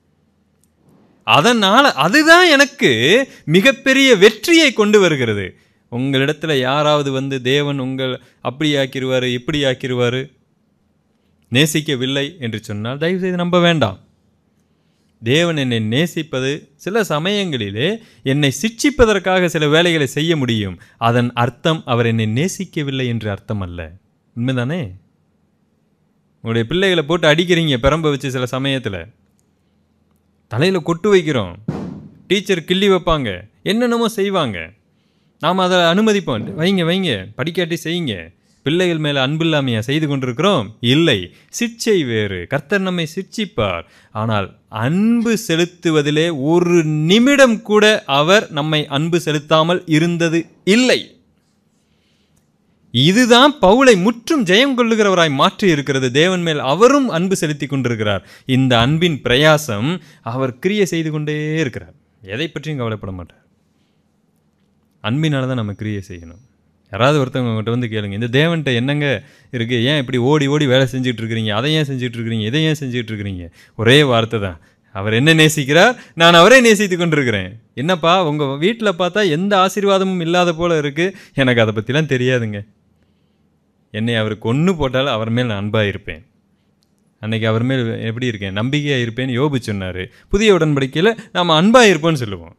அதனால் அதுதான் எனக்கு மிகப்பெரிய வெற்றியை கொண்டு வருகிறது உங்களிடத்துல யாராவது வந்து தேவன் உங்கள் அப்படி ஆக்கிடுவார் இப்படி ஆக்கிடுவார் நேசிக்கவில்லை என்று சொன்னால் தயவு செய்து நம்ப வேண்டாம் தேவன் என்னை நேசிப்பது சில சமயங்களிலே என்னை சிட்சிப்பதற்காக சில வேலைகளை செய்ய முடியும் அதன் அர்த்தம் அவர் என்னை நேசிக்கவில்லை என்று அர்த்தம் அல்ல உண்மைதானே உங்களுடைய பிள்ளைகளை போட்டு அடிக்கிறீங்க பெரம்ப வச்சு சில சமயத்தில் தலையில் கொட்டு வைக்கிறோம் டீச்சர் கிள்ளி வைப்பாங்க என்னென்னமோ செய்வாங்க நாம் அதை அனுமதிப்போம் வைங்க வைங்க படிக்காட்டி செய்யுங்க பிள்ளைகள் மேலே அன்பில்லாமையா செய்து கொண்டிருக்கிறோம் இல்லை சிற்சை வேறு கர்த்தர் நம்மை சிற்சிப்பார் ஆனால் அன்பு செலுத்துவதிலே ஒரு நிமிடம் கூட அவர் நம்மை அன்பு செலுத்தாமல் இருந்தது இல்லை இதுதான் பவுலை முற்றும் ஜெயம் கொள்ளுகிறவராய் மாற்றி இருக்கிறது தேவன் மேல் அவரும் அன்பு செலுத்தி கொண்டிருக்கிறார் இந்த அன்பின் பிரயாசம் அவர் கிரியை செய்து கொண்டே இருக்கிறார் எதை பற்றியும் கவலைப்பட மாட்டார் அன்பினால தான் நம்ம கிரியை செய்யணும் யாராவது ஒருத்தவங்க உங்கள்கிட்ட வந்து கேளுங்க இந்த தேவன்கிட்ட என்னங்க இருக்கு ஏன் இப்படி ஓடி ஓடி வேலை செஞ்சுட்டு இருக்கிறீங்க அதை ஏன் செஞ்சுட்டு இருக்கிறீங்க இதை ஏன் செஞ்சுட்டு இருக்கிறீங்க ஒரே வார்த்தை தான் அவர் என்ன நேசிக்கிறார் நான் அவரை நேசித்து கொண்டிருக்கிறேன் என்னப்பா உங்கள் வீட்டில் பார்த்தா எந்த ஆசீர்வாதமும் இல்லாத போல இருக்கு எனக்கு அதை பற்றிலாம் தெரியாதுங்க என்னை அவர் கொன்று போட்டாலும் அவர் மேல் நான் அன்பாக இருப்பேன் அன்னைக்கு அவர் மேல் எப்படி இருக்கேன் நம்பிக்கையாக இருப்பேன்னு யோபு சொன்னார் புதிய உடன்படிக்கையில் நாம் அன்பாக இருப்போம்னு சொல்லுவோம்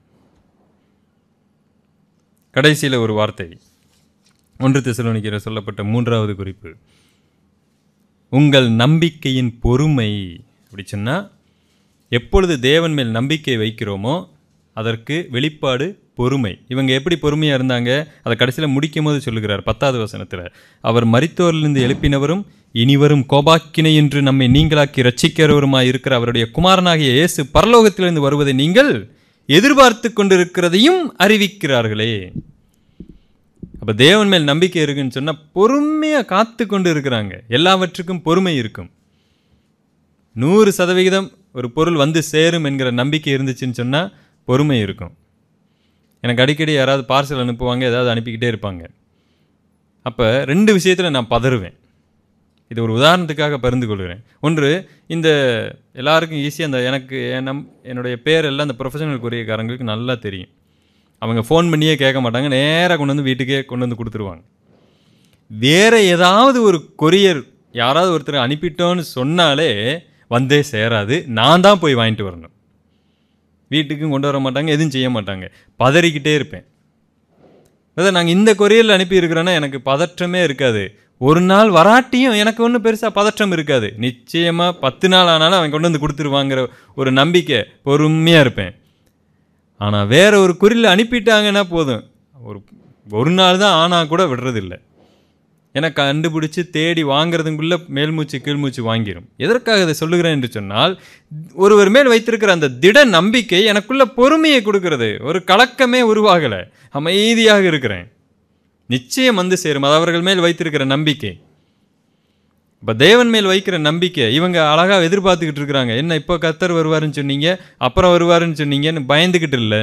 கடைசியில் ஒரு வார்த்தை ஒன்று திசலோனிக்கிற சொல்லப்பட்ட மூன்றாவது குறிப்பு உங்கள் நம்பிக்கையின் பொறுமை அப்படி சொன்னால் எப்பொழுது தேவன் மேல் நம்பிக்கை வைக்கிறோமோ அதற்கு வெளிப்பாடு பொறுமை இவங்க எப்படி பொறுமையாக இருந்தாங்க அதை கடைசியில் முடிக்கும் போது சொல்லுகிறார் பத்தாவது வசனத்தில் அவர் மரித்தோரிலிருந்து எழுப்பினவரும் இனிவரும் கோபாக்கினை என்று நம்மை நீங்களாக்கி ரட்சிக்கிறவருமாய் இருக்கிற அவருடைய குமாரனாகிய இயேசு பரலோகத்திலிருந்து வருவதை நீங்கள் எதிர்பார்த்து கொண்டிருக்கிறதையும் அறிவிக்கிறார்களே அப்போ தேவன் மேல் நம்பிக்கை இருக்குன்னு சொன்னால் பொறுமையாக காத்து கொண்டு இருக்கிறாங்க எல்லாவற்றுக்கும் பொறுமை இருக்கும் நூறு சதவிகிதம் ஒரு பொருள் வந்து சேரும் என்கிற நம்பிக்கை இருந்துச்சுன்னு சொன்னால் பொறுமை இருக்கும் எனக்கு அடிக்கடி யாராவது பார்சல் அனுப்புவாங்க ஏதாவது அனுப்பிக்கிட்டே இருப்பாங்க அப்போ ரெண்டு விஷயத்தில் நான் பதறுவேன் இது ஒரு உதாரணத்துக்காக பகிர்ந்து கொள்கிறேன் ஒன்று இந்த எல்லாருக்கும் ஈஸியாக அந்த எனக்கு என் நம் என்னுடைய பேர் எல்லாம் அந்த ப்ரொஃபஷனல் கொரியக்காரங்களுக்கு நல்லா தெரியும் அவங்க ஃபோன் பண்ணியே கேட்க மாட்டாங்க நேராக கொண்டு வந்து வீட்டுக்கே கொண்டு வந்து கொடுத்துருவாங்க வேற ஏதாவது ஒரு கொரியர் யாராவது ஒருத்தர் அனுப்பிட்டோன்னு சொன்னாலே வந்தே சேராது நான் தான் போய் வாங்கிட்டு வரணும் வீட்டுக்கும் கொண்டு வர மாட்டாங்க எதுவும் செய்ய மாட்டாங்க பதறிக்கிட்டே இருப்பேன் அதாவது நாங்கள் இந்த கொரியரில் அனுப்பியிருக்கிறோன்னா எனக்கு பதற்றமே இருக்காது ஒரு நாள் வராட்டியும் எனக்கு ஒன்றும் பெருசாக பதற்றம் இருக்காது நிச்சயமாக பத்து நாள் ஆனாலும் அவன் கொண்டு வந்து கொடுத்துருவாங்கிற ஒரு நம்பிக்கை பொறுமையாக இருப்பேன் ஆனால் வேற ஒரு குறியில் அனுப்பிட்டாங்கன்னா போதும் ஒரு ஒரு நாள் தான் ஆனால் கூட விடுறதில்லை எனக்கு கண்டுபிடிச்சு தேடி வாங்குறதுக்குள்ள மேல்மூச்சு கீழ்மூச்சு வாங்கிடும் எதற்காக இதை சொல்லுகிறேன் என்று சொன்னால் ஒருவர் மேல் வைத்திருக்கிற அந்த திட நம்பிக்கை எனக்குள்ள பொறுமையை கொடுக்கிறது ஒரு கலக்கமே உருவாகலை அமைதியாக இருக்கிறேன் நிச்சயம் வந்து சேரும் அது அவர்கள் மேல் வைத்திருக்கிற நம்பிக்கை இப்போ தேவன் மேல் வைக்கிற நம்பிக்கை இவங்க அழகாக எதிர்பார்த்துக்கிட்டு இருக்கிறாங்க என்ன இப்போ கத்தர் வருவாருன்னு சொன்னீங்க அப்புறம் வருவாருன்னு சொன்னீங்கன்னு பயந்துக்கிட்டு இல்லை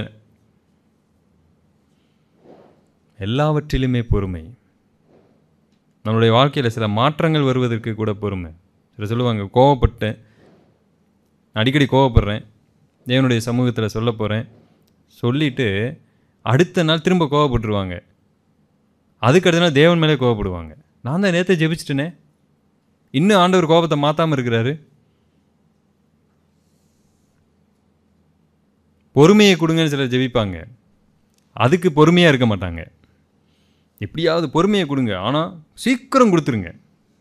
எல்லாவற்றிலுமே பொறுமை நம்மளுடைய வாழ்க்கையில் சில மாற்றங்கள் வருவதற்கு கூட பொறுமை சில சொல்லுவாங்க கோவப்பட்டேன் நான் அடிக்கடி கோவப்படுறேன் தேவனுடைய சமூகத்தில் சொல்ல போகிறேன் சொல்லிட்டு அடுத்த நாள் திரும்ப கோவப்பட்டுருவாங்க அதுக்கு அடுத்த நாள் தேவன் மேலே கோவப்படுவாங்க நான் தான் நேற்று ஜெபிச்சிட்டேனே இன்னும் ஆண்டவர் கோபத்தை மாற்றாமல் இருக்கிறாரு பொறுமையை கொடுங்கன்னு சிலர் ஜெபிப்பாங்க அதுக்கு பொறுமையாக இருக்க மாட்டாங்க எப்படியாவது பொறுமையை கொடுங்க ஆனால் சீக்கிரம் கொடுத்துருங்க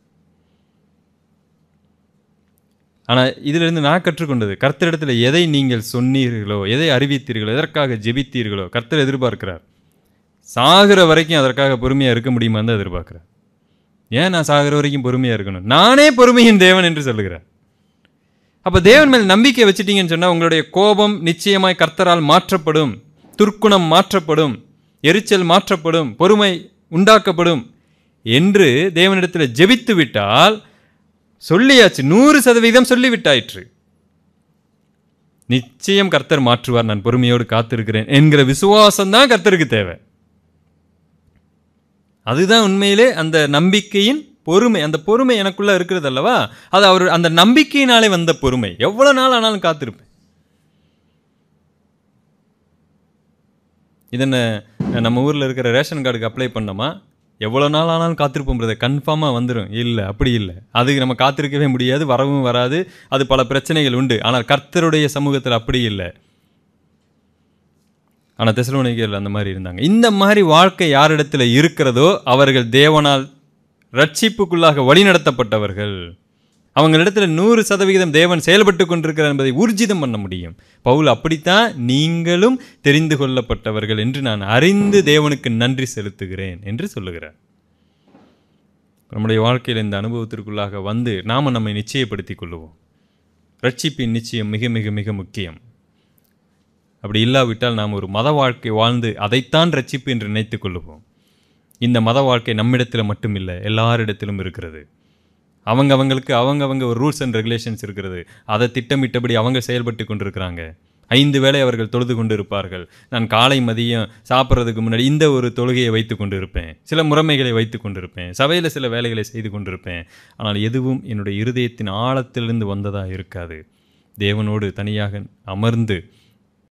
ஆனால் இதிலிருந்து நான் கற்றுக்கொண்டது கர்த்தரிடத்தில் எதை நீங்கள் சொன்னீர்களோ எதை அறிவித்தீர்களோ எதற்காக ஜெபித்தீர்களோ கர்த்தர் எதிர்பார்க்கிறார் சாகிற வரைக்கும் அதற்காக பொறுமையாக இருக்க முடியுமான்னு தான் எதிர்பார்க்குறார் ஏன் நான் சாகிற வரைக்கும் பொறுமையாக இருக்கணும் நானே பொறுமையின் தேவன் என்று சொல்லுகிறார் அப்போ தேவன் மேல் நம்பிக்கை வச்சிட்டீங்கன்னு சொன்னால் உங்களுடைய கோபம் நிச்சயமாய் கர்த்தரால் மாற்றப்படும் துர்க்குணம் மாற்றப்படும் எரிச்சல் மாற்றப்படும் பொறுமை உண்டாக்கப்படும் என்று தேவனிடத்தில் ஜெபித்து விட்டால் சொல்லியாச்சு நூறு சதவீதம் சொல்லிவிட்டாயிற்று நிச்சயம் கர்த்தர் மாற்றுவார் நான் பொறுமையோடு காத்திருக்கிறேன் என்கிற விசுவாசம் தான் கர்த்தருக்கு தேவை அதுதான் உண்மையிலே அந்த நம்பிக்கையின் பொறுமை அந்த பொறுமை எனக்குள்ள இருக்கிறது அல்லவா அது அவர் அந்த நம்பிக்கையினாலே வந்த பொறுமை எவ்வளவு நாள் ஆனாலும் காத்திருப்பேன் இதென்ன நம்ம ஊரில் இருக்கிற ரேஷன் கார்டுக்கு அப்ளை பண்ணோமா எவ்வளோ நாள் ஆனாலும் காத்திருப்போம் பிரதர் கன்ஃபார்மாக வந்துடும் இல்லை அப்படி இல்லை அதுக்கு நம்ம காத்திருக்கவே முடியாது வரவும் வராது அது பல பிரச்சனைகள் உண்டு ஆனால் கர்த்தருடைய சமூகத்தில் அப்படி இல்லை ஆனால் தெசலோனிக்கர்கள் அந்த மாதிரி இருந்தாங்க இந்த மாதிரி வாழ்க்கை யாரிடத்தில் இருக்கிறதோ அவர்கள் தேவனால் ரட்சிப்புக்குள்ளாக வழிநடத்தப்பட்டவர்கள் அவங்களிடத்துல நூறு சதவிகிதம் தேவன் செயல்பட்டு கொண்டிருக்கிறார் என்பதை ஊர்ஜிதம் பண்ண முடியும் பவுல் அப்படித்தான் நீங்களும் தெரிந்து கொள்ளப்பட்டவர்கள் என்று நான் அறிந்து தேவனுக்கு நன்றி செலுத்துகிறேன் என்று சொல்லுகிறார் நம்முடைய வாழ்க்கையில் இந்த அனுபவத்திற்குள்ளாக வந்து நாம நம்மை நிச்சயப்படுத்திக் கொள்ளுவோம் ரட்சிப்பின் நிச்சயம் மிக மிக மிக முக்கியம் அப்படி இல்லாவிட்டால் நாம் ஒரு மத வாழ்க்கை வாழ்ந்து அதைத்தான் ரட்சிப்பு என்று நினைத்துக் கொள்ளுவோம் இந்த மத வாழ்க்கை நம்மிடத்தில் மட்டும் இல்லை எல்லாரிடத்திலும் இருக்கிறது அவங்க அவங்களுக்கு அவங்க அவங்க ஒரு ரூல்ஸ் அண்ட் ரெகுலேஷன்ஸ் இருக்கிறது அதை திட்டமிட்டபடி அவங்க செயல்பட்டு கொண்டிருக்கிறாங்க ஐந்து வேளை அவர்கள் தொழுது கொண்டு இருப்பார்கள் நான் காலை மதியம் சாப்பிட்றதுக்கு முன்னாடி இந்த ஒரு தொழுகையை வைத்து கொண்டு இருப்பேன் சில முறைமைகளை வைத்து கொண்டிருப்பேன் சபையில் சில வேலைகளை செய்து கொண்டிருப்பேன் ஆனால் எதுவும் என்னுடைய இருதயத்தின் ஆழத்திலிருந்து வந்ததாக இருக்காது தேவனோடு தனியாக அமர்ந்து